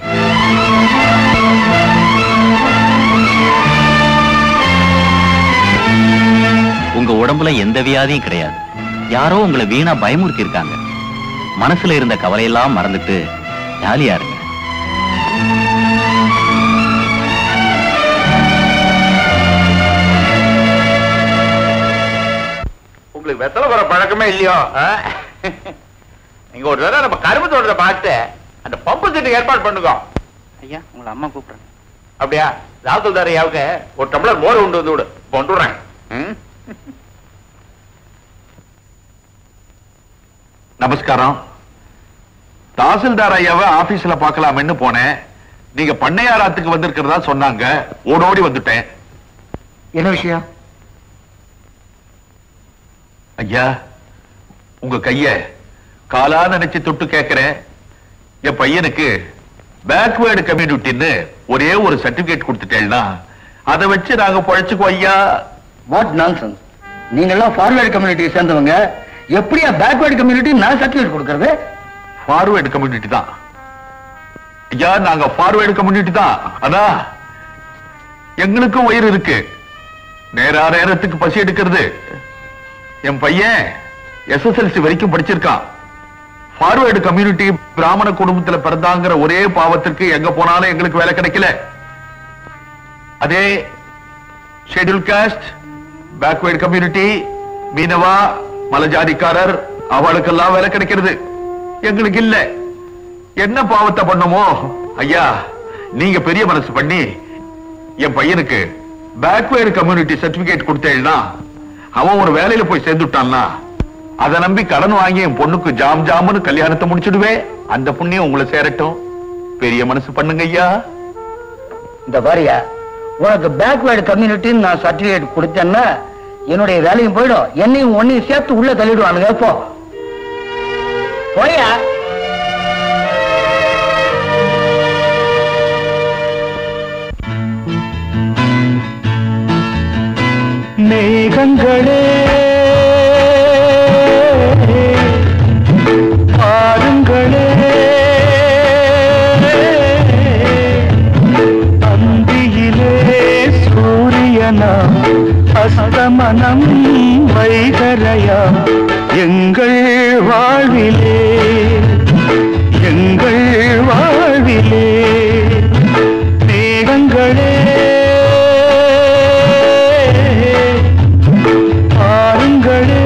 உங்க உடம்புல எந்த வியாதியும் கிடையாது யாரோ உங்களை வீணா பயமுறுத்தி இருக்காங்க மனசுல இருந்த கவலையெல்லாம் மறந்துட்டு ஜாலியா இருங்க உங்களுக்கு வெத்தலை போற பழக்கமே இல்லையோ ஆ? நீங்க ஒரு தடவை நம்ம கரும்பு தோட்டத்தை பார்த்து அந்த பம்பு செட்டு ஏற்பாடு பண்ணுங்க ஐயா உங்களை அம்மா கூப்பிடுறேன் அப்படியா தாத்துல்தார் ஐயாவுக்கு ஒரு டம்ளர் மோர் கொண்டு வந்து விடு இப்ப கொண்டு விடுறேன் ம்? நமஸ்காரம் தாசில்தார் ஐயாவை ஆபீஸ்ல பார்க்கலாம்னு போனேன் நீங்க பண்ணையாராத்துக்கு வந்திருக்கிறதா சொன்னாங்க ஓடோடி வந்துட்டேன் என்ன விஷயம் ஐயா உங்க கைய காலா நினைச்சு தொட்டு கேக்குறேன் என் பையனுக்கு பேக்வேர்டு கம்யூனிட்டின்னு ஒரே ஒரு சர்டிபிகேட் கொடுத்துட்டேன்னா அதை வச்சு நாங்க பழைச்சுக்குவோம் ஐயா வாட் நான்சென்ஸ் நீங்க எல்லாம் ஃபார்வர்டு கம்யூனிட்டியை சேர்ந்தவங்க எப்படியா பேக்வேர்டு கம்யூனிட்டி நான் சர்டிஃபிகேட் கொடுக்கறது ஃபார்வேர்டு கம்யூனிட்டி தான் ஐயா நாங்க ஃபார்வேர்டு கம்யூனிட்டி தான் ஆனா எங்களுக்கும் உயிர் இருக்கு நேரா நேரத்துக்கு பசி எடுக்கிறது என் பையன் எஸ்எஸ்எல்சி வரைக்கும் படிச்சிருக்கான் ஃபார்வேர்டு கம்யூனிட்டி பிராமண குடும்பத்துல பிறந்தாங்கிற ஒரே பாவத்திற்கு எங்க போனாலும் எங்களுக்கு வேலை கிடைக்கல அதே ஷெட்யூல் காஸ்ட் பேக்வேர்டு கம்யூனிட்டி மீனவா மலஜாதிக்காரர் அவளுக்கெல்லாம் வேலை கிடைக்கிறது எங்களுக்கு இல்ல என்ன பாவத்தை பண்ணமோ ஐயா நீங்க பெரிய மனசு பண்ணி என் பையனுக்கு பேக்வேர்டு கம்யூனிட்டி சர்டிபிகேட் கொடுத்தேன்னா அவன் ஒரு வேலையில போய் சேர்ந்துட்டான்னா அதை நம்பி கடன் வாங்கி என் பொண்ணுக்கு ஜாம் ஜாமுன்னு கல்யாணத்தை முடிச்சிடுவே அந்த புண்ணியம் உங்களை சேரட்டும் பெரிய மனசு பண்ணுங்க ஐயா இந்த பாரியா உனக்கு பேக்வேர்டு கம்யூனிட்டின்னு நான் சர்டிஃபிகேட் கொடுத்தேன்னா என்னுடைய வேலையும் போயிடும் என்னையும் ஒன்னையும் சேர்த்து உள்ள தள்ளிடுவானுங்க போ போயா மேகங்களே பாருங்களே அந்தியிலே சூரியனா அஸ்தமனம் வைகரையா எங்கள் வாழ்விலே எங்கள் வாழ்விலே மேகங்களே பாருங்களே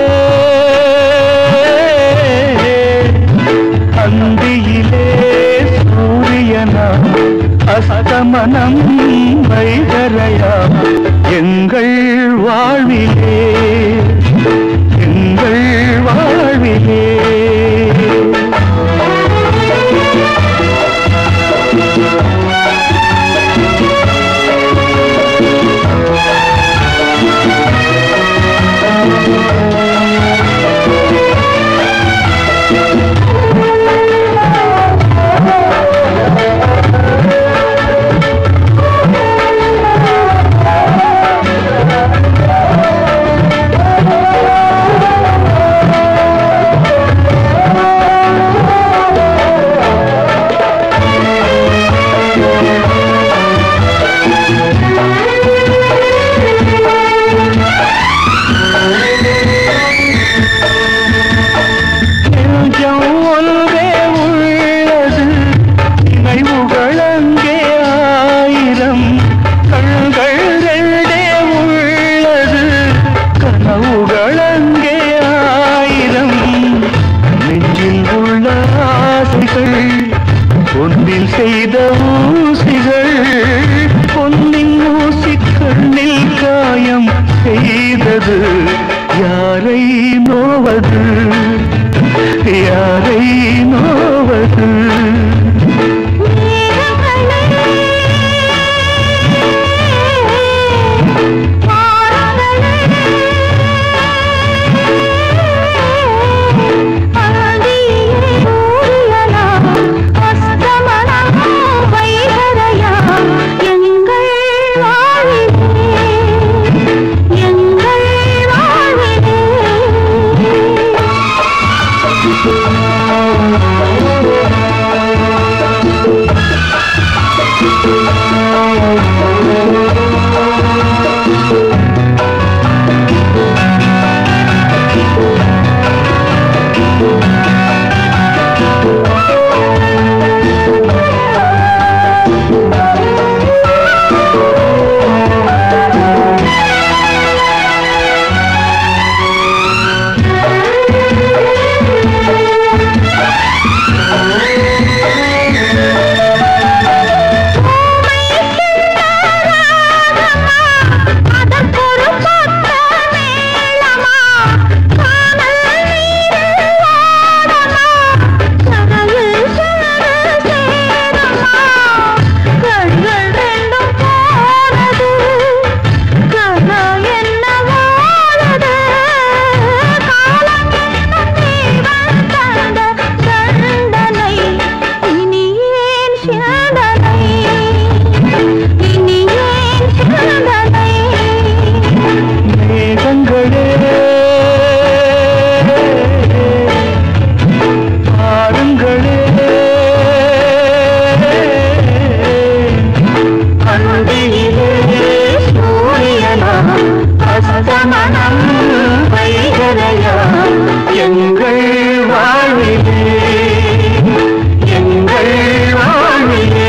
அந்தியிலே சூரியனா அஸ்தமனம் வைகரையா எங்கள் வாழ்விலே எங்கள் வாழ்விலே வாழது யாரை நோவது யாரை நோவது மேகங்களே பாருங்களே அன்பிலே சூரியனா அஸ்தமனம் வைகரையா எங்கள் வாழ்விலே எங்கள் வாழ்விலே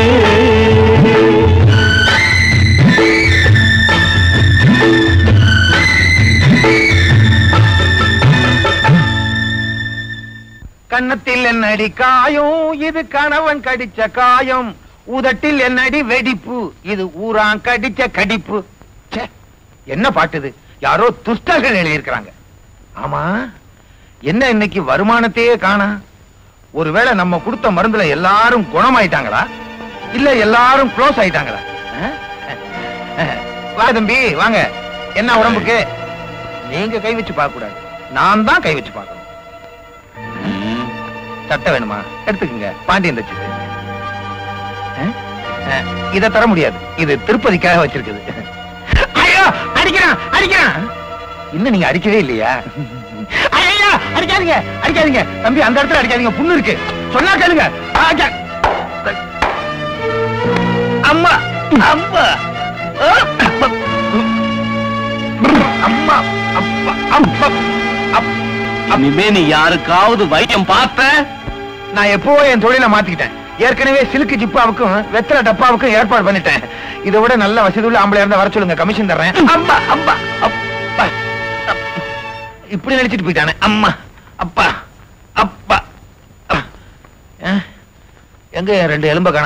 கன்னத்தில் என்னடி காயம் இது கணவன் கடிச்ச காயம் உதட்டில் என்னடி வெடிப்பு இது ஊரான் கடிச்ச கடிப்பு ச்சே, என்ன பாட்டுது யாரோ துஷ்டர்கள் எழுதியிருக்கிறாங்க ஆமா என்ன இன்னைக்கு வருமானத்தையே காணா ஒருவேளை நம்ம கொடுத்த மருந்துல எல்லாரும் குணமாயிட்டாங்களா இல்ல எல்லாரும் க்ளோஸ் ஆயிட்டாங்களா அஹ்? அஹ். வா தம்பி வாங்க என்ன உடம்புக்கு நீங்க கை வச்சு பார்க்க கூடாது நான் தான் கை வச்சு பார்க்கணும் சட்டை வேணுமா எடுத்துக்கங்க பாண்டியன் தச்சுது இத தர முடியாது இது திருப்பதிக்காக வச்சிருக்குது ஐயோ அடிக்கிறான் அடிக்கிறான் இன்னும் நீங்க அடிக்கவே இல்லையா ஐயா அடிக்காதீங்க அடிக்காதீங்க தம்பி அந்த இடத்துல அடிக்காதீங்க புண்ணு இருக்கு சொன்னா கேளுங்க ஆ, கே- அம்மா அம்மா ஆ, அப்பா. அம்மா அப்பா அப்பா அப்- இனிமே நீ யாருக்காவது வைத்தியம் பார்த்த நான் எப்போ என் தொழிலை மாத்திக்கிட்டேன் ஏற்கனவே சிலுக்கு ஜிப்பாவுக்கும் வெத்தலை டப்பாவுக்கும் ஏற்பாடு பண்ணிட்டேன் இதை விட நல்ல வசதி உள்ள ஆம்பளை இருந்தா வர சொல்லுங்க கமிஷன் தர்றேன் அம்மா அம்மா அப்பா அப்~ இப்படி நினைச்சிட்டு போயிட்டானே அம்மா அப்பா அப்பா அஹ், எங்க என் ரெண்டு எலும்ப காணா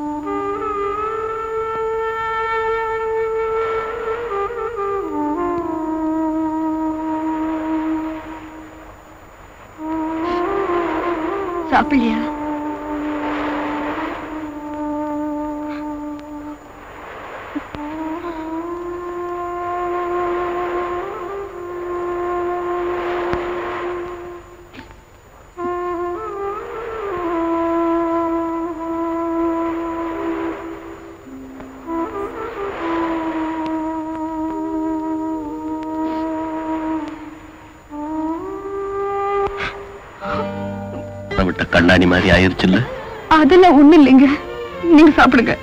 சாப்பிடலையா அதை விட்ட கண்ணாடி மாதிரி ஆயிருச்சுல்ல அதெல்லாம் ஒண்ணு இல்லைங்க நீங்க சாப்பிடுங்க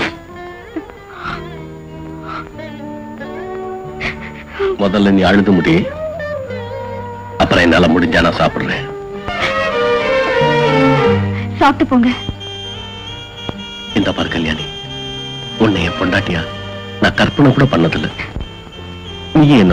முதல்ல நீ அழுது முடி அப்புறம் என்னால முடிஞ்சா நான் சாப்பிடுறேன் சாப்பிட்டு போங்க இந்த பாரு கல்யாணி உன்னை என் பொண்டாட்டியா நான் கற்பனை கூட பண்ணதில்லை நீ என்ன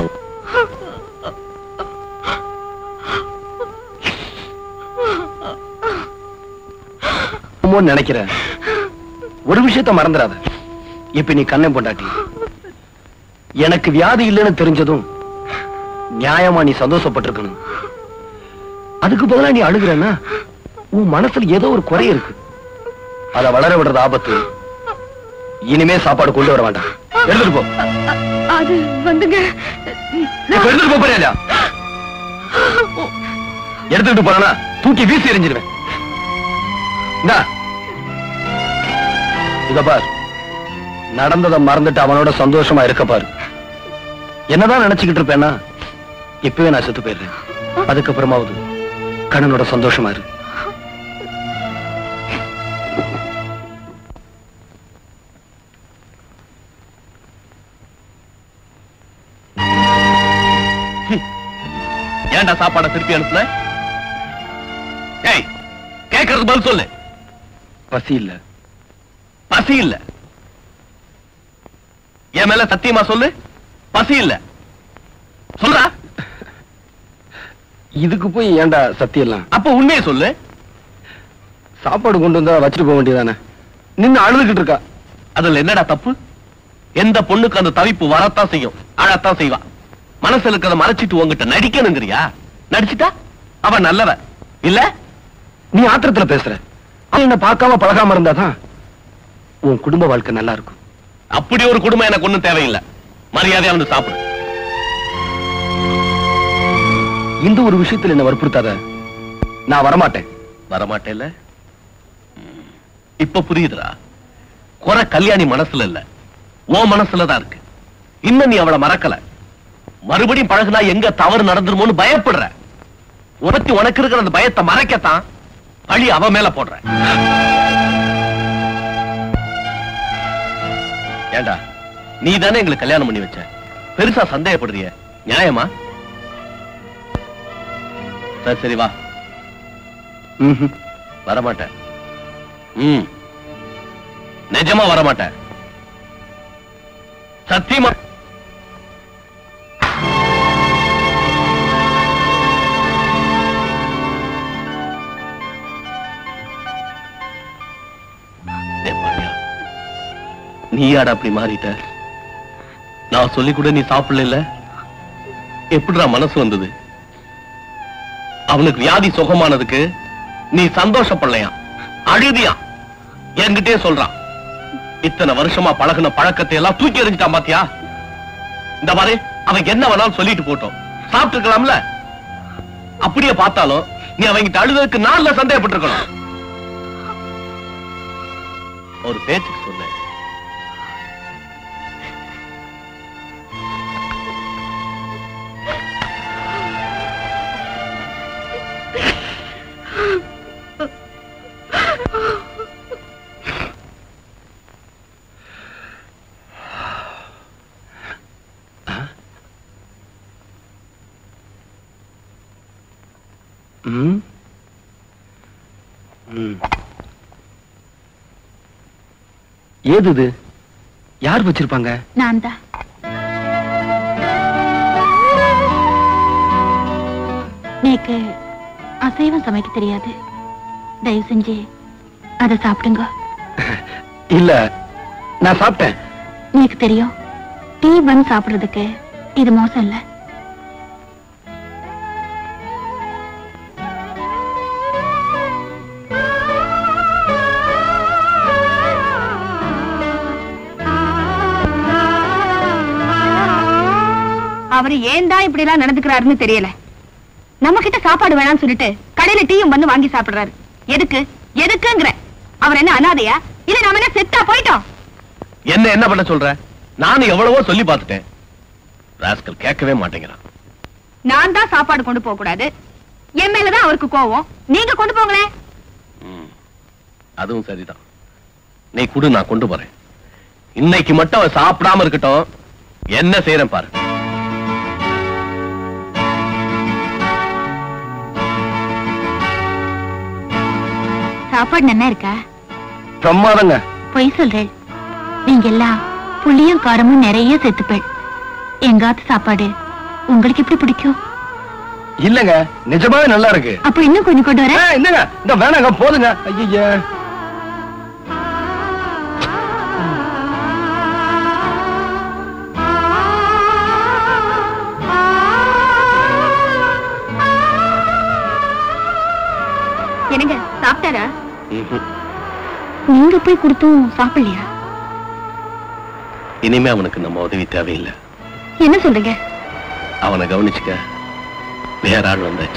என்னமோ நினைக்கிறேன் ஒரு விஷயத்த மறந்துடாத இப்ப நீ கண்ணன் பொண்டாட்டி எனக்கு வியாதி இல்லைன்னு தெரிஞ்சதும் நியாயமா நீ சந்தோஷப்பட்டிருக்கணும் அதுக்கு பதிலா நீ அழுகுறன்னா உன் மனசுல ஏதோ ஒரு குறை இருக்கு அத வளர விடுறது ஆபத்து இனிமே சாப்பாடு கொண்டு வர வேண்டாம் எடுத்துட்டு போ அது வந்துங்க இப்ப எடுத்துட்டு போ போறியா இல்லையா? எடுத்துட்டு போறானா தூக்கி வீசி எறிஞ்சிருவேன் இந்தா. இத பார் நடந்ததை மறந்துட்டு அவனோட சந்தோஷமா இருக்க பாரு என்னதான் நினைச்சுக்கிட்டு இருப்பேன்னா இப்பவே நான் செத்து போயிடுறேன் அதுக்கப்புறமாவது கண்ணனோட சந்தோஷமா இரு ஏன்டா சாப்பாடை திருப்பி அனுப்புன ஏய் கேட்கறது பதில் சொல்லு பசி இல்ல பசி இல்ல என் மேல சத்தியமா சொல்லு பசி இல்ல சொல்றா இதுக்கு போய் ஏன்டா சத்தியெல்லாம் அப்ப உண்மையை சொல்லு சாப்பாடு கொண்டு வந்தா வச்சுட்டு போக வேண்டியதானே நின்னு அழுதுகிட்டு இருக்கா அதுல என்னடா தப்பு எந்த பொண்ணுக்கு அந்த தவிப்பு வரத்தான் செய்யும் அழத்தான் செய்வா மனசுல இருக்கிறத மறைச்சிட்டு உங்ககிட்ட நடிக்கணுங்கிறியா நடிச்சிட்டா அவ நல்லவ இல்ல நீ ஆத்திரத்துல பேசுற அவன் என்ன பார்க்காம பழகாம இருந்தாதான் உன் குடும்ப வாழ்க்கை நல்லா இருக்கும் அப்படி ஒரு குடும்பம் எனக்கு ஒண்ணும் தேவையில்லை மரியாதையா வந்து சாப்பிடு இந்த ஒரு விஷயத்துல என்ன வற்புறுத்தாத நான் வரமாட்டேன் வரமாட்டேல்ல ம். இப்ப புரியுதுடா குறை கல்யாணி மனசுல இல்ல உன் மனசுல தான் இருக்கு இன்னும் நீ அவளை மறக்கல மறுபடியும் பழகுனா எங்க தவறு நடந்துருமோன்னு பயப்படுற உனக்கு உனக்கு இருக்கிற அந்த பயத்தை மறைக்கத்தான் பழி அவ மேல போடுற ஏண்டா நீ தானே எங்களுக்கு கல்யாணம் பண்ணி வச்ச பெருசா சந்தேகப்படுறிய நியாயமா சரி சரி வா வரமாட்டேன் ம் நிஜமா வரமாட்டேன் சத்தியமா டேய் பாண்டியா, நீயாடா அப்படி மாறிட்ட நான் சொல்லி கூட நீ சாப்பிடல எப்படிடா மனசு வந்தது அவனுக்கு வியாதி சுகமானதுக்கு நீ சந்தோஷப்படலையா அழுதியா என்கிட்டயே சொல்றான் இத்தனை வருஷமா பழகுன பழக்கத்தை எல்லாம் தூக்கி எறிஞ்சிட்டான் பாத்தியா இந்த மாதிரி அவன் என்ன வேணாலும் சொல்லிட்டு போட்டோம் சாப்பிட்டு இருக்கலாம்ல அப்படியே பார்த்தாலும் நீ அவங்கிட்ட அழுததுக்கு நாள்ல சந்தேகப்பட்டிருக்கணும் ஒரு பேச்சுக்கு சொன்னேன் ம் ம். ஏது இது யார் வச்சிருப்பாங்க நான் தான் நேக்கு அசைவம் சமைக்க தெரியாது தயவு செஞ்சு அதை சாப்பிடுங்க இல்ல நான் சாப்பிட்டேன் எனக்கு தெரியும் டீ பன் சாப்பிடுறதுக்கு இது மோசம் இல்ல அவரு ஏன் தான் இப்படி எல்லாம் நடந்துக்கிறாருன்னு தெரியல நம்ம கிட்ட சாப்பாடு வேணாம்னு சொல்லிட்டு கடையில டீயும் வந்து வாங்கி சாப்பிடுறாரு எதுக்கு எதுக்குங்கிற அவர் என்ன அனாதையா இல்ல நாம என்ன செத்தா போயிட்டோம் என்ன என்ன பண்ண சொல்ற நானும் எவ்வளவோ சொல்லி பார்த்துட்டேன் ராஸ்கல் கேட்கவே மாட்டேங்கிறான் நான் தான் சாப்பாடு கொண்டு போக கூடாது என் மேலதான் அவருக்கு கோவம் நீங்க கொண்டு போங்களேன் ம். அதுவும் சரிதான் நீ குடு நான் கொண்டு போறேன் இன்னைக்கு மட்டும் அவன் சாப்பிடாம இருக்கட்டும் என்ன செய்யறேன் பாரு சாப்பாடு நல்லா இருக்கா பிரமாதங்க பொய் சொல்றேன் நீங்க எல்லாம் புளியும் காரமும் நிறைய சேர்த்துப்பேன் எங்காத்து சாப்பாடு உங்களுக்கு எப்படி பிடிக்கும் இல்லங்க நிஜமாவே நல்லா இருக்கு அப்ப இன்னும் கொஞ்சம் கொண்டு வரேன் ஏய், இல்லங்க இந்த வேணாங்க போதுங்க ஐயா சாப்பிட்டாரா நீங்க போய் கொடுத்தும் சாப்பிடலையா இனிமே அவனுக்கு நம்ம உதவி தேவையில்லை என்ன சொல்றீங்க அவனை கவனிச்சுக்க வேற ஆள் வந்தாச்சு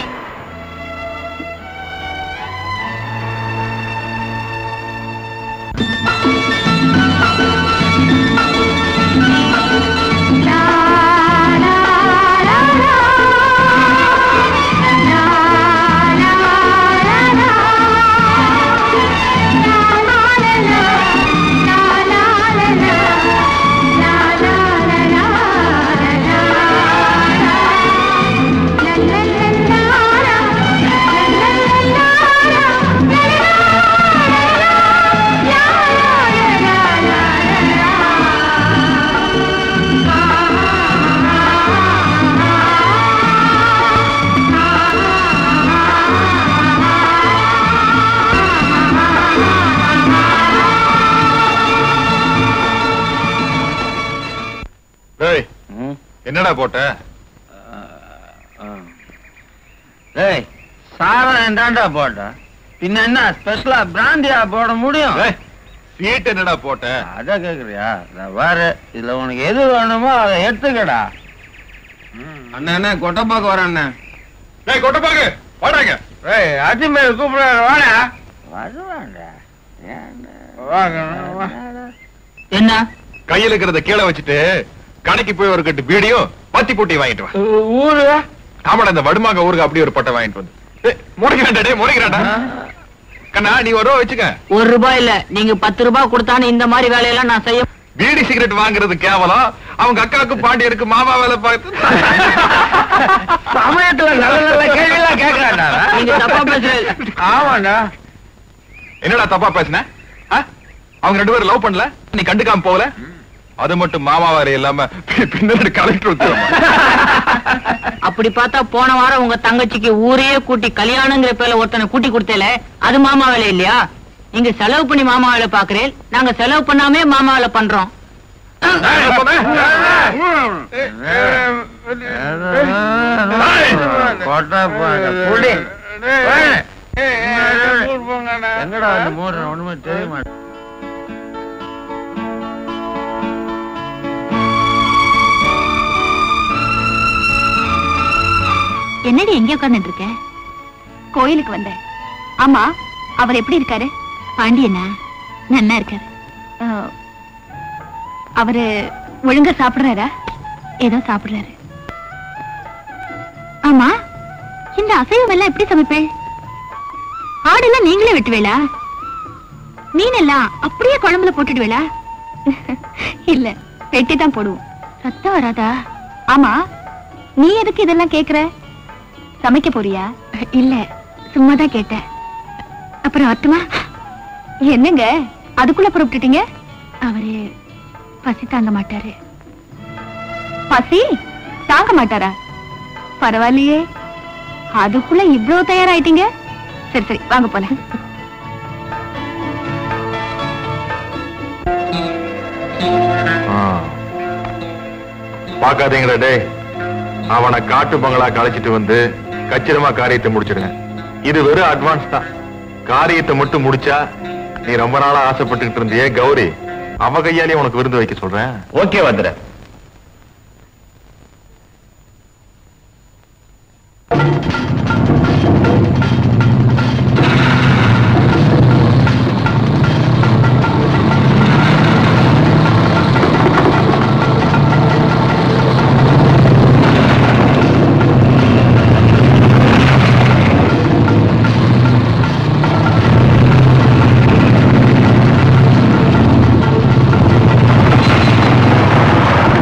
டேய் என்னடா போட்ட டேய் சாரம் தாண்டா போட்டேன் பின்ன என்ன ஸ்பெஷலா பிராந்தியா போட முடியும் சீட் என்னடா போட்ட அத கேக்குறியா நான் வேற இதுல உனக்கு எது வேணுமோ அதை எடுத்துக்கடா அண்ணா அண்ணா கொட்டப்பாக்கு வரேன் அண்ணா டேய் கொட்டப்பாக்கு வாடாங்க ஏய் அஜிமேல் கூப்பிடுறாரு வாடா வருவாண்டா என்ன கையில இருக்கிறத கீழே வச்சுட்டு கடைக்கு போய் ஒரு கட்டு பீடியும் பத்தி பொட்டி வாங்கிட்டு வா ஊரு ஆமாடா இந்த வடுமாங்க ஊருக்கு அப்படி ஒரு பட்டை வாங்கிட்டு வந்து டேய், முறைக்கிறான்டா டேய் முறைக்கிறான்டா கண்ணா நீ ஒரு ரூபா வச்சுக்க ஒரு ரூபாய் இல்ல நீங்க பத்து ரூபாய் கொடுத்தானு இந்த மாதிரி வேலையெல்லாம் நான் செய்ய பீடி சிகரெட் வாங்குறது கேவலம் அவங்க அக்காவுக்கு பாண்டியருக்கு மாமா வேலை பார்த்து சமயத்துல நல்ல நல்ல கேள்வி எல்லாம் கேக்குறாண்டா நீங்க தப்பா பேசுறது ஆமாண்டா என்னடா தப்பா பேசுன ஆ? அவங்க ரெண்டு பேரும் லவ் பண்ணல நீ கண்டுக்காம போகல அது மட்டும் மாமா வேற இல்லாம பி- பின்னாடி கலெக்டர் உத்தியோகம் அப்படி பார்த்தா போன வாரம் உங்க தங்கச்சிக்கு ஊரையே கூட்டி கல்யாணங்கிற பேர்ல ஒருத்தனை கூட்டி கொடுத்தேல அது மாமா வேலை இல்லையா நீங்க செலவு பண்ணி மாமா வேலை பாக்குறேன் நாங்க செலவு பண்ணாமே மாமா வேலை பண்றோம் கொட்டப்பாக்க புடி எங்கடா அந்த மூடுற ஒண்ணுமே தெரிய மாட்டேன் என்னடி எங்க உட்கார்ந்துட்டு இருக்க கோயிலுக்கு வந்தேன் ஆமா அவர் எப்படி இருக்காரு பாண்டியனா நன்னா இருக்காரு அஹ், அவரு ஒழுங்கா சாப்பிடுறாரா ஏதோ சாப்பிடுறாரு ஆமா இந்த அசைவம் எல்லாம் எப்படி சமைப்பேள் ஆடெல்லாம் நீங்களே வெட்டுவேளா மீனெல்லாம் அப்படியே குழம்புல போட்டுடுவேளா இல்ல வெட்டி தான் போடுவோம் சத்தம் வராதா ஆமா நீ எதுக்கு இதெல்லாம் கேக்குற சமைக்க போறியா இல்ல சும்மா தான் கேட்டேன் அப்புறம் அத்துமா என்னங்க அதுக்குள்ள புறப்பட்டுட்டீங்க அவரு பசி தாங்க மாட்டாரு பசி தாங்க மாட்டாரா பரவாயில்லையே அதுக்குள்ள இவ்வளவு தயாராயிட்டீங்க சரி சரி வாங்க போல பாக்காதீங்கடா டேய் அவனை காட்டு பங்களா கழிச்சிட்டு வந்து கச்சிதமா காரியத்தை முடிச்சிடுங்க இது வெறும் அட்வான்ஸ் தான் காரியத்தை மட்டும் முடிச்சா நீ ரொம்ப நாளா ஆசைப்பட்டுக்கிட்டு இருந்தியே கௌரி அவ கையாலே உனக்கு விருந்து வைக்க சொல்றேன் ஓகே வந்துடுற ஆ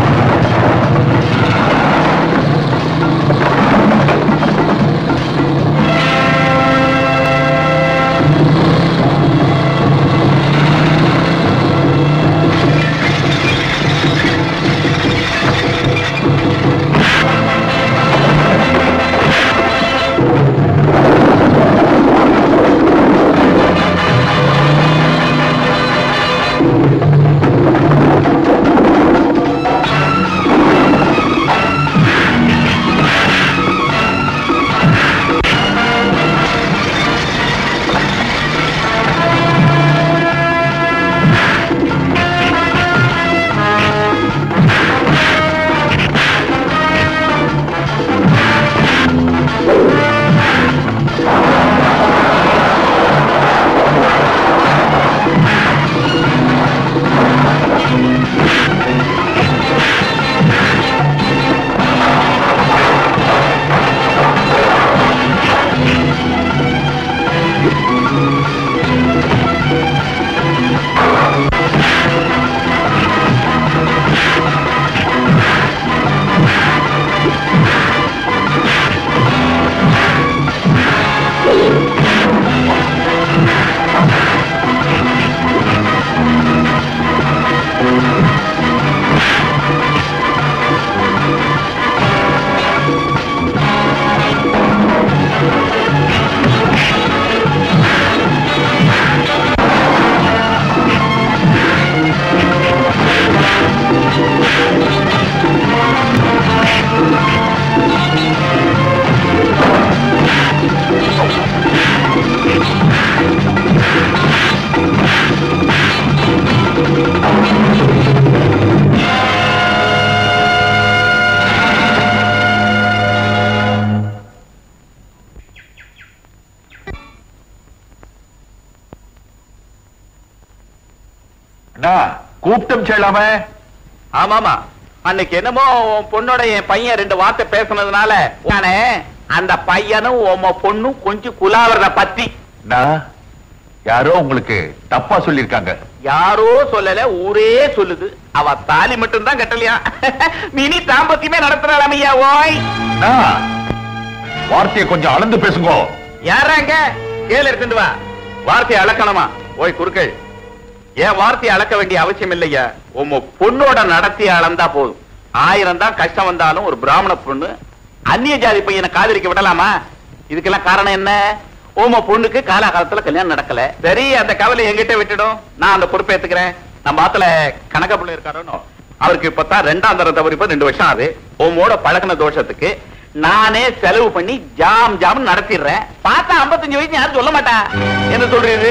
கூப்பிட்டும் செல்லாம ஆமாமா அன்னைக்கு என்னமோ உன் பொண்ணோட என் பையன் ரெண்டு வார்த்தை பேசுனதுனால நானே அந்த பையனும் உம்ம பொண்ணும் கொஞ்சம் குலாவறத பத்தி யாரோ உங்களுக்கு தப்பா சொல்லிருக்காங்க யாரோ சொல்லல ஊரே சொல்லுது அவ தாலி மட்டும் தான் கட்டலையா மினி தாம்பத்தியமே நடத்துறாளையா ஓய் வார்த்தையை கொஞ்சம் அளந்து பேசுங்க யாராங்க கேள் எடுத்துட்டு வா வார்த்தையை அளக்கணுமா ஓய் குறுக்கள் ஏன் வார்த்தையை அளக்க வேண்டிய அவசியம் இல்லையா உம்ம பொண்ணோட நடத்திய அளந்தா போதும் ஆயிரம் தான் கஷ்டம் வந்தாலும் ஒரு பிராமண பொண்ணு அந்நிய ஜாதி பையனை காதலிக்க விடலாமா இதுக்கெல்லாம் காரணம் என்ன உம்ம பொண்ணுக்கு காலாகாலத்துல கல்யாணம் நடக்கல சரி அந்த கவலை எங்கிட்ட விட்டுடும் நான் அந்த பொறுப்பை ஏத்துக்கிறேன் நம்ம ஆத்துல கணக்க பிள்ளை இருக்காரோ அவருக்கு இப்பதான் ரெண்டாம் தரம் தவறு இப்ப ரெண்டு வருஷம் ஆகுது உம்மோட பழகின தோஷத்துக்கு நானே செலவு பண்ணி ஜாம் ஜாம் நடத்திடுறேன் பார்த்தா 55 வயசு யாரும் சொல்ல மாட்டா என்ன சொல்றீரு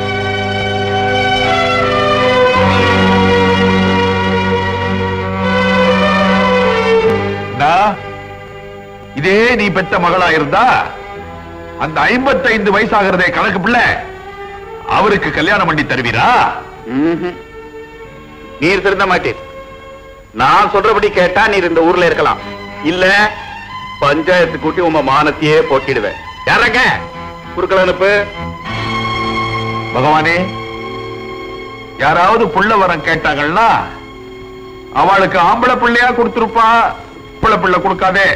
நான், இதே நீ பெத்த மகளா இருந்தா அந்த 55 வயசாகிறதே கணக்கு பிள்ளை அவருக்கு கல்யாணம் பண்ணி தருவீரா ம்ஹும். நீர் திருந்த மாட்டீர் நான் சொல்றபடி கேட்டா நீர் இந்த ஊர்ல இருக்கலாம் இல்ல பஞ்சாயத்து கூட்டி உங்க மானத்தையே போக்கிடுவேன் யாரங்க குறுக்கல அனுப்பு பகவானே யாராவது புள்ள வரம் கேட்டாங்கன்னா அவளுக்கு ஆம்பளை பிள்ளையா கொடுத்திருப்பா பிள்ளை பிள்ளை கொடுக்காதே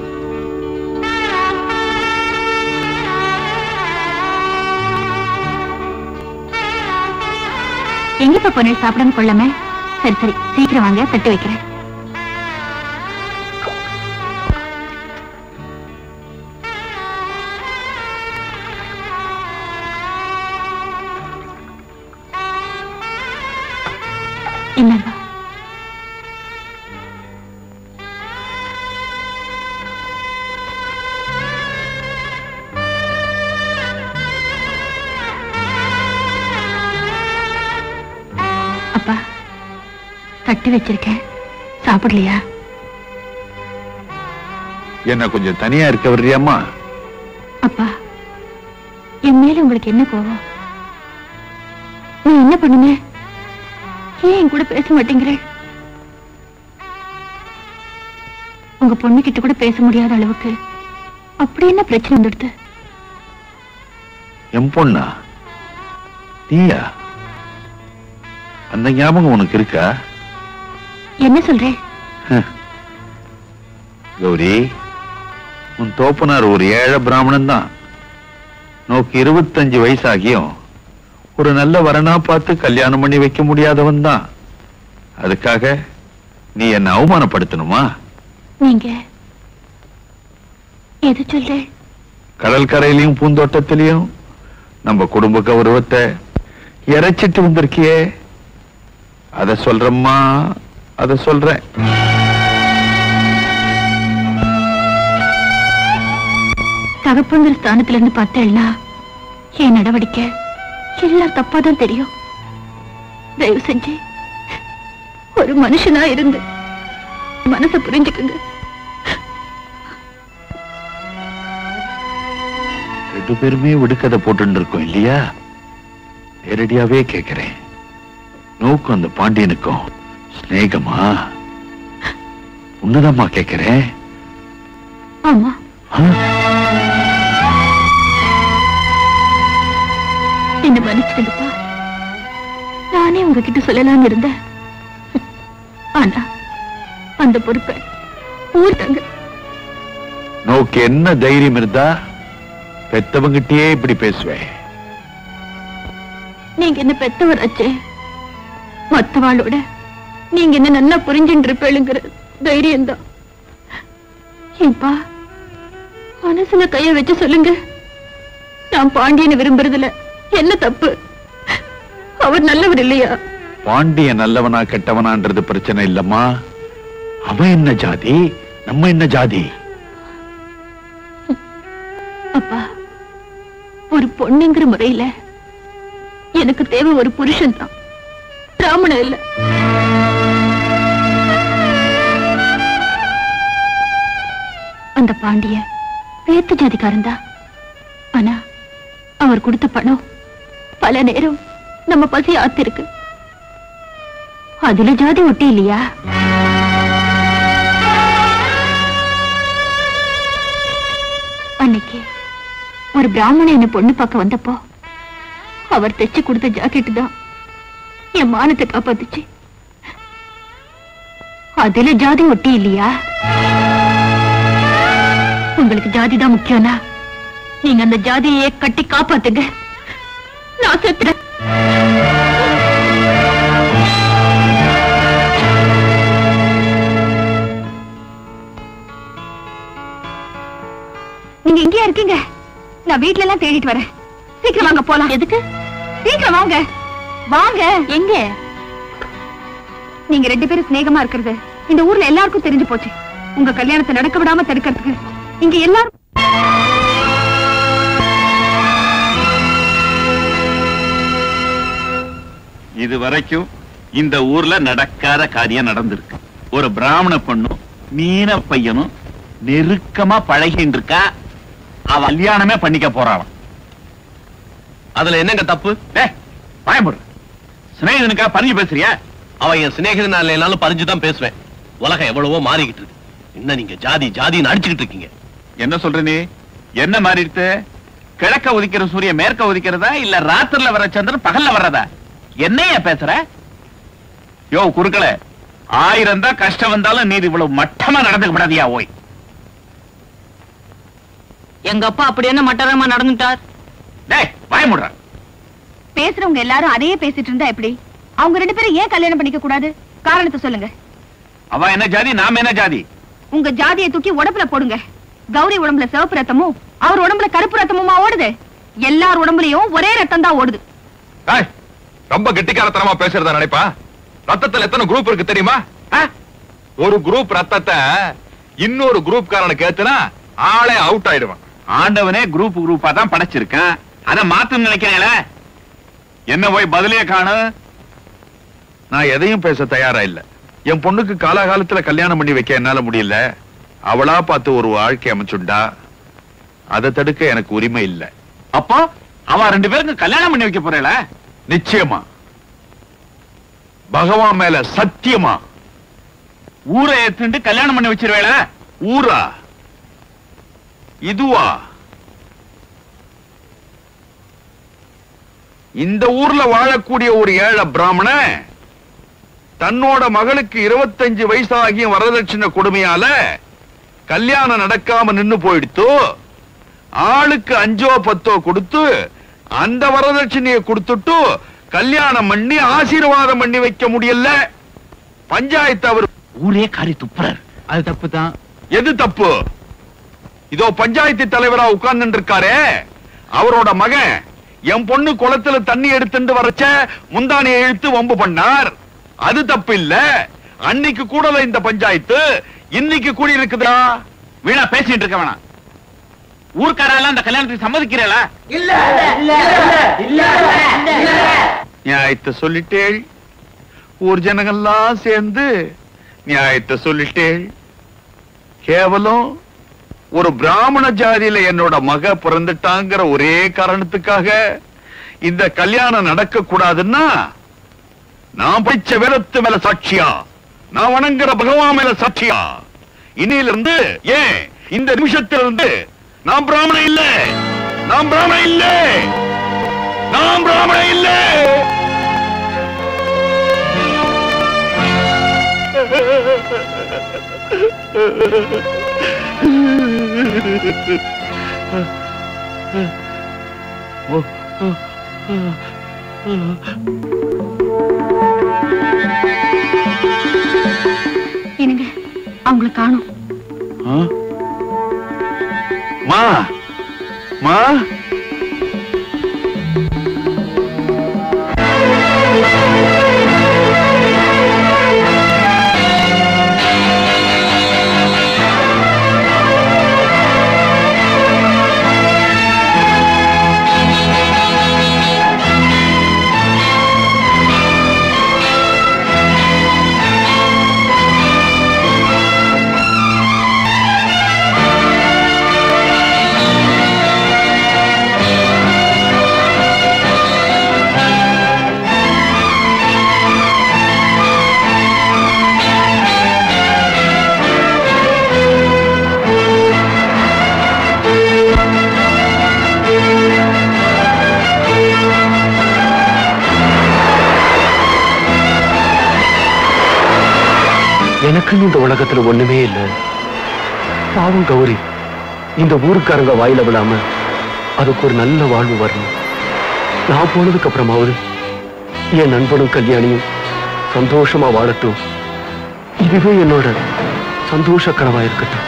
எங்கப்பா பொண்ணு சாப்பிடாம கொள்ளாம சரி சரி சீக்கிரம் வாங்க தட்டு வைக்கிறேன் என்னப்பா அப்பா தட்டி வச்சிருக்கேன் சாப்பிடலையா என்ன கொஞ்சம் தனியா இருக்க வர்றியாம்மா அப்பா என் மேல உங்களுக்கு என்ன கோவம் நீ என்ன பண்ணுங்க ஏன் என் கூட பேச மாட்டேங்கிறேன் உங்க பொண்ணு கிட்ட கூட பேச முடியாத அளவுக்கு அப்படி என்ன பிரச்சனை வந்துடுது என் பொண்ணா நீயா அந்த ஞாபகம் உனக்கு இருக்கா என்ன சொல்றேன் கௌரி உன் தோப்பனார் ஒரு ஏழை பிராமணன் தான் நோக்கு இருபத்தஞ்சு வயசாகியும் ஒரு நல்ல வரனா பார்த்து கல்யாணம் பண்ணி வைக்க முடியாதவன் தான் அதுக்காக நீ என்ன அவமானப்படுத்தணுமா நீங்க எது சொல்றேன் கடல் கரையிலையும் பூந்தோட்டத்திலையும் நம்ம குடும்ப கௌரவத்தை இறைச்சிட்டு வந்திருக்கியே அத சொல்றம்மா அத சொல்றேன் தகப்பங்கிற ஸ்தானத்துல இருந்து பார்த்தேன்னா என் நடவடிக்கை எல்லாம் தப்பாதான் தெரியும் தயவு செஞ்சு ஒரு மனுஷனா இருந்து மனசை புரிஞ்சுக்குங்க ரெண்டு பேருமே விடுக்கதை போட்டு இருக்கோம் இல்லையா நேரடியாவே கேக்குறேன் நோக்கும் அந்த பாண்டியனுக்கும் சிநேகமா உன்னதம்மா கேக்குறேன் ஆமா என்ன மன்னிச்சிடுங்கப்பா நானே உங்ககிட்ட சொல்லலாம்னு இருந்தேன் ஆனா அந்த பொறுப்பை ஊர் தங்க நோக்கு என்ன தைரியம் இருந்தா பெத்தவங்கிட்டயே இப்படி பேசுவேன் நீங்க என்ன பெத்தவராச்சே மத்தவாளோட நீங்க என்ன நல்லா புரிஞ்சுட்டு இருப்பேளுங்கிற தைரியம் தான் ஏப்பா மனசுல கைய வச்சு சொல்லுங்க நான் பாண்டியனை விரும்புறதுல என்ன தப்பு அவர் நல்லவர் இல்லையா பாண்டிய நல்லவனா கெட்டவனான்றது பிரச்சனை இல்லம்மா அவன் என்ன ஜாதி நம்ம என்ன ஜாதி அப்பா ஒரு பொண்ணுங்கிற முறையில எனக்கு தேவை ஒரு புருஷன் தான் பிராமணன் இல்ல அந்த பாண்டிய வேத்து ஜாதிக்காரன் தான் ஆனா அவர் கொடுத்த பணம் பல நேரம் நம்ம பசி ஆத்திருக்கு அதுல ஜாதி ஒட்டி இல்லையா அன்னைக்கு ஒரு பிராமணன் என்ன பொண்ணு பார்க்க வந்தப்போ அவர் தைச்சு கொடுத்த ஜாக்கெட் தான் என் மானத்தை காப்பாத்துச்சு அதுல ஜாதி ஒட்டி இல்லையா உங்களுக்கு ஜாதி தான் முக்கியம்னா நீங்க அந்த ஜாதியை கட்டி காப்பாத்துங்க நான் செத்துறேன் நீங்க எங்கேயா இருக்கீங்க நான் வீட்ல எல்லாம் தேடிட்டு வரேன் சீக்கிரம் வாங்க போலாம் எதுக்கு சீக்கிரம் வாங்க வாங்க எங்க நீங்க ரெண்டு பேரும் சிநேகமா இருக்கிறது இந்த ஊர்ல எல்லாருக்கும் தெரிஞ்சு போச்சு உங்க கல்யாணத்தை நடக்க விடாம தடுக்கிறதுக்கு இங்க எல்லாரும் இது வரைக்கும் இந்த ஊர்ல நடக்காத காரியம் நடந்திருக்கு ஒரு பிராமண பொண்ணும் மீன பையனும் நெருக்கமா பழகின்னு இருக்கா அவ கல்யாணமே பண்ணிக்க போறாளாம் அதுல என்னங்க தப்பு பயமுடு சிநேகிதனுக்கா பறிஞ்சு பேசுறியா அவன் என் சிநேகிதன் இல்லைனாலும் பறிஞ்சுதான் பேசுவேன் உலகம் எவ்வளவோ மாறிக்கிட்டு இருக்கு இன்னும் நீங்க ஜாதி ஜாதின்னு அடிச்சுக்கிட்டு இருக்கீங்க என்ன சொல்ற நீ என்ன மாறிடுத்து கிழக்க உதிக்கிற சூரியன் மேற்க உதிக்கிறதா இல்ல ராத்திரில வர சந்திரன் பகல்ல வர்றதா என்னைய பேசுற யோ குறுக்கள ஆயிரம் தான் கஷ்டம் வந்தாலும் நீ இவ்வளவு மட்டமா நடந்துக்க கூடாதியா ஓய் எங்க அப்பா அப்படி என்ன மட்டரமா நடந்துட்டார் டேய் பயமுடுற பேசுறவங்க எல்லாரும் அதையே பேசிட்டு இருந்தா எப்படி அவங்க ரெண்டு பேரும் ஏன் கல்யாணம் பண்ணிக்க கூடாது காரணத்தை சொல்லுங்க அவ என்ன ஜாதி நாம என்ன ஜாதி உங்க ஜாதியை தூக்கி உடம்புல போடுங்க கௌரி உடம்புல சிவப்பு ரத்தமும் அவர் உடம்புல கருப்பு ரத்தமுமா ஓடுது எல்லார் உடம்புலயும் ஒரே ரத்தம் தான் ஓடுது ஏய், ரொம்ப கெட்டிக்காரத்தனமா பேசுறதா நினைப்பா ரத்தத்துல எத்தனை குரூப் இருக்கு தெரியுமா ஆ? ஒரு குரூப் ரத்தத்தை இன்னொரு குரூப் காரனுக்கு ஏத்துனா ஆளே அவுட் ஆயிடுவான் ஆண்டவனே குரூப் குரூப்பா தான் படைச்சிருக்கான் அத மாத்தம் நினைக்கிறேன்ல என்ன போய் பதிலே காணு நான் எதையும் பேச தயாரா இல்ல என் பொண்ணுக்கு காலாகாலத்துல கல்யாணம் பண்ணி வைக்க என்னால முடியல அவளா பார்த்து ஒரு வாழ்க்கை அமைச்சுண்டா அதை தடுக்க எனக்கு உரிமை இல்ல அப்போ அவ ரெண்டு பேருக்கு கல்யாணம் பண்ணி வைக்க போறேல நிச்சயமா பகவான் மேல சத்தியமா ஊரை ஏத்துண்டு கல்யாணம் பண்ணி வச்சிருவேல ஊரா இதுவா இந்த ஊர்ல வாழக்கூடிய ஒரு ஏழை பிராமண தன்னோட மகளுக்கு இருபத்தஞ்சு வயசாகிய வரதட்சணை கொடுமையால கல்யாணம் நடக்காம நின்னு போயிடுத்து ஆளுக்கு அஞ்சோ பத்தோ கொடுத்து அந்த வரதட்சணையை கொடுத்துட்டு கல்யாணம் பண்ணி ஆசீர்வாதம் பண்ணி வைக்க முடியல பஞ்சாயத்து அவர் ஊரே காரி துப்புறார் அது தப்பு தான் எது தப்பு இதோ பஞ்சாயத்து தலைவரா உட்கார்ந்து இருக்காரே அவரோட மகன் என் பொண்ணு குளத்துல தண்ணி எடுத்துட்டு வரச்ச முந்தானியை இழுத்து வம்பு பண்ணார் அது தப்பு இல்ல அன்னைக்கு கூடல இந்த பஞ்சாயத்து இன்னைக்கு கூடி இருக்குதா வீணா பேசிட்டு இருக்க வேணாம் ஊர்க்காரெல்லாம் அந்த கல்யாணத்துக்கு சம்மதிக்கிறேல நியாயத்தை சொல்லிட்டேள் ஊர் ஜனங்கள்லாம் சேர்ந்து நியாயத்தை சொல்லிட்டேள் கேவலம் ஒரு பிராமண ஜாதியில என்னோட மக பிறந்துட்டாங்கிற ஒரே காரணத்துக்காக இந்த கல்யாணம் நடக்க கூடாதுன்னா நான் படிச்ச வேதத்து மேல சாட்சியா நான் வணங்குற பகவான் மேல சாட்சியா இன்னையிலிருந்து ஏன் இந்த நிமிஷத்திலிருந்து நான் பிராமணன் இல்ல நான் பிராமணன் இல்ல நான் பிராமணன் இல்ல என்னங்க அவங்களை காணும் மா மா ஆ எனக்குன்னு இந்த உலகத்துல ஒண்ணுமே இல்ல பாவம் கௌரி இந்த ஊருக்காரங்க வாயில விடாம அதுக்கு ஒரு நல்ல வாழ்வு வரணும் நான் போனதுக்கு அப்புறமாவது என் நண்பனும் கல்யாணியும் சந்தோஷமா வாழட்டும் இதுவே என்னோட சந்தோஷ கனவா இருக்கட்டும்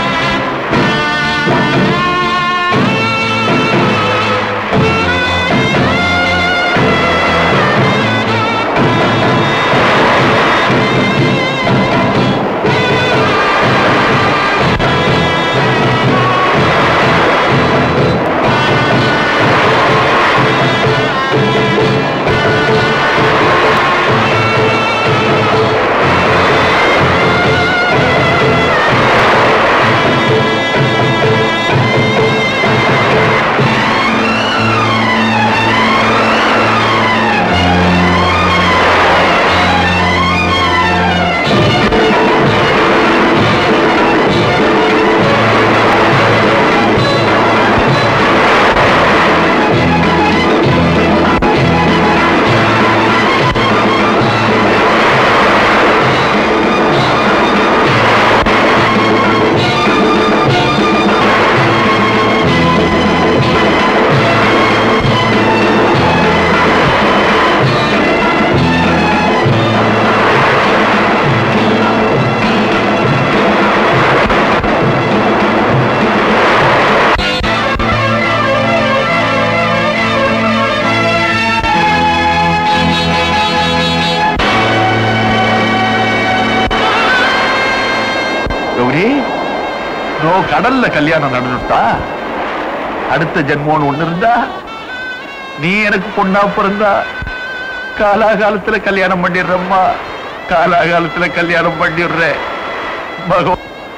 கௌரி நோ கடல்ல கல்யாணம் நடந்துட்டா அடுத்த ஜென்மோன்னு ஒண்ணு இருந்தா நீ எனக்கு பொண்ணா பிறந்தா காலாகாலத்துல கல்யாணம் பண்ணிடுறம்மா காலாகாலத்துல கல்யாணம் பண்ணிடுறேன் பகவான்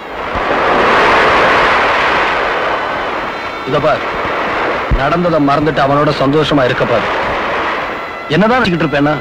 இத பார் நடந்ததை மறந்துட்டு அவனோட சந்தோஷமா இருக்க பாரு என்னதான் வச்சுக்கிட்டு இருப்பேன்னா